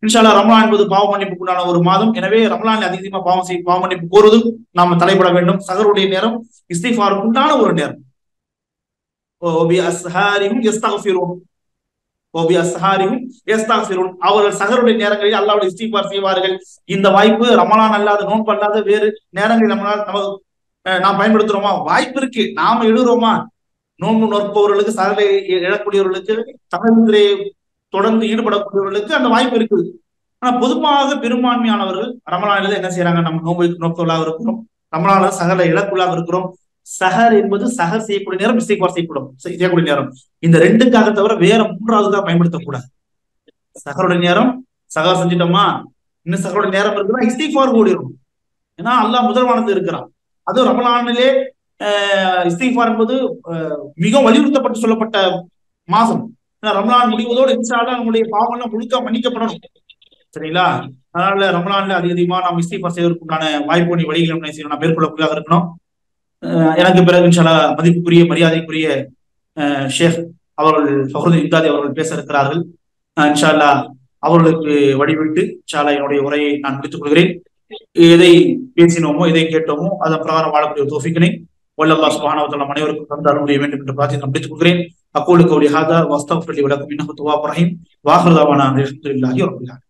B: இன்ஷால்லா ரமலான் என்பது பாவ மன்னிப்புக்குண்டான ஒரு மாதம் எனவே ரமலான் அதிகமா பாவம் செய் பாவ மன்னிப்பு கோருவதும் நாம தலைப்பட வேண்டும் சகருடைய நேரம் இஸ்திஃபாருக்கு உண்டான ஒரு நேரம் ஓபி அஸ்ஹாரிஹும் யஸ்தக்ஃபிரூன் ஓபி அஸ்ஹாரிஹும் யஸ்தக்ஃபிரூன் அவர்கள் சகருடைய நேரங்களில் அல்லாஹ்வுடைய இஸ்திஃபார் செய்வார்கள் இந்த வாய்ப்பு ரமலான் அல்லாத நோன்பு அல்லாத வேறு நேரங்களில் நம்மளால் நமக்கு அஹ், நாம் பயன்படுத்துறோமா வாய்ப்பு இருக்கு நாம எழுதுறோமா நோன்பு நோற்பவர்களுக்கு சகலை இழக்கூடியவர்களுக்கு சகத்திலே தொடர்ந்து ஈடுபடக்கூடியவர்களுக்கு அந்த வாய்ப்பு இருக்குது ஆனா பொதுவாக பெரும்பான்மையானவர்கள் ரமலானில என்ன செய்யறாங்க நம்ம நோன்பு நோக்கலாக இருக்கிறோம் ரமலான சகல இலக்குள்ளாக இருக்கிறோம் சஹர் என்பது சஹர் செய்யக்கூடிய நேரம் இஸ்திக்பார் செய்யக்கூடும் செய்- செய்யக்கூடிய நேரம் இந்த ரெண்டுக்காக தவிர வேற மூன்றாவதுக்காக பயன்படுத்தக்கூடாது சஹருடைய நேரம் சஹர் செஞ்சிட்டோமா இன்னும் சஹருடைய நேரம் இருக்குன்னா இஸ்திக்பார் கூடிரும் ஏன்னா அல்லாஹ் முதல் வானத்தில் இருக்கிறான் அதுவும் ரமலானிலே ஆஹ், இஸ்திக்பார் என்பது ஆஹ், மிக வலியுறுத்தப்பட்டு சொல்லப்பட்ட மாதம் ஏன்னா ரமலான் முடிவதோடு இன்ஷா அல்லாஹ் நம்முடைய பாவம்லாம் முழுக்க மன்னிக்கப்படணும் சரிங்களா அதனால ரமலான்ல அதிக அதிகமா நாம் இஸ்திஃபார் செய்வதற்குண்டான வாய்ப்பு நீ வழிகளை நம்ம என்ன செய்யணும், நாம் மேற்கொள்ளக்கூடியதாக இருக்கணும் அஹ் எனக்கு பிறகு இன்ஷால்லா மதிப்புக்குரிய மரியாதைக்குரிய அஹ், ஷேக் அவர்கள் ஃபஹருதீன் இம்தாதி அவர்கள் பேச இருக்கிறார்கள் அஹ், இன்ஷா அல்லாஹ் அவர்களுக்கு வழிவிட்டு இன்ஷா அல்லாஹ் என்னுடைய உரையை நான் முடித்துக் கொள்கிறேன் எதை பேசினோமோ எதை கேட்டோமோ அதன் பிரகாரம் வாழக்கூடிய தோஃபிக்கினை வல்லல்லா சுப்ஹானஹு வ தஆலா நம் அனைவருக்கும் தந்து அருள் புரிய வேண்டும் என்று பிரார்த்தி முடித்துக் கொள்கிறேன் அக்கூலு கௌலி ஹாதா வஸ்தக்ஃபிர் லி வலக்கும் இன்னஹு தவ்வாபுர் ரஹீம் வாஹிரு தாவானா அல்ஹம்துலில்லாஹி ரப்பில் ஆலமீன்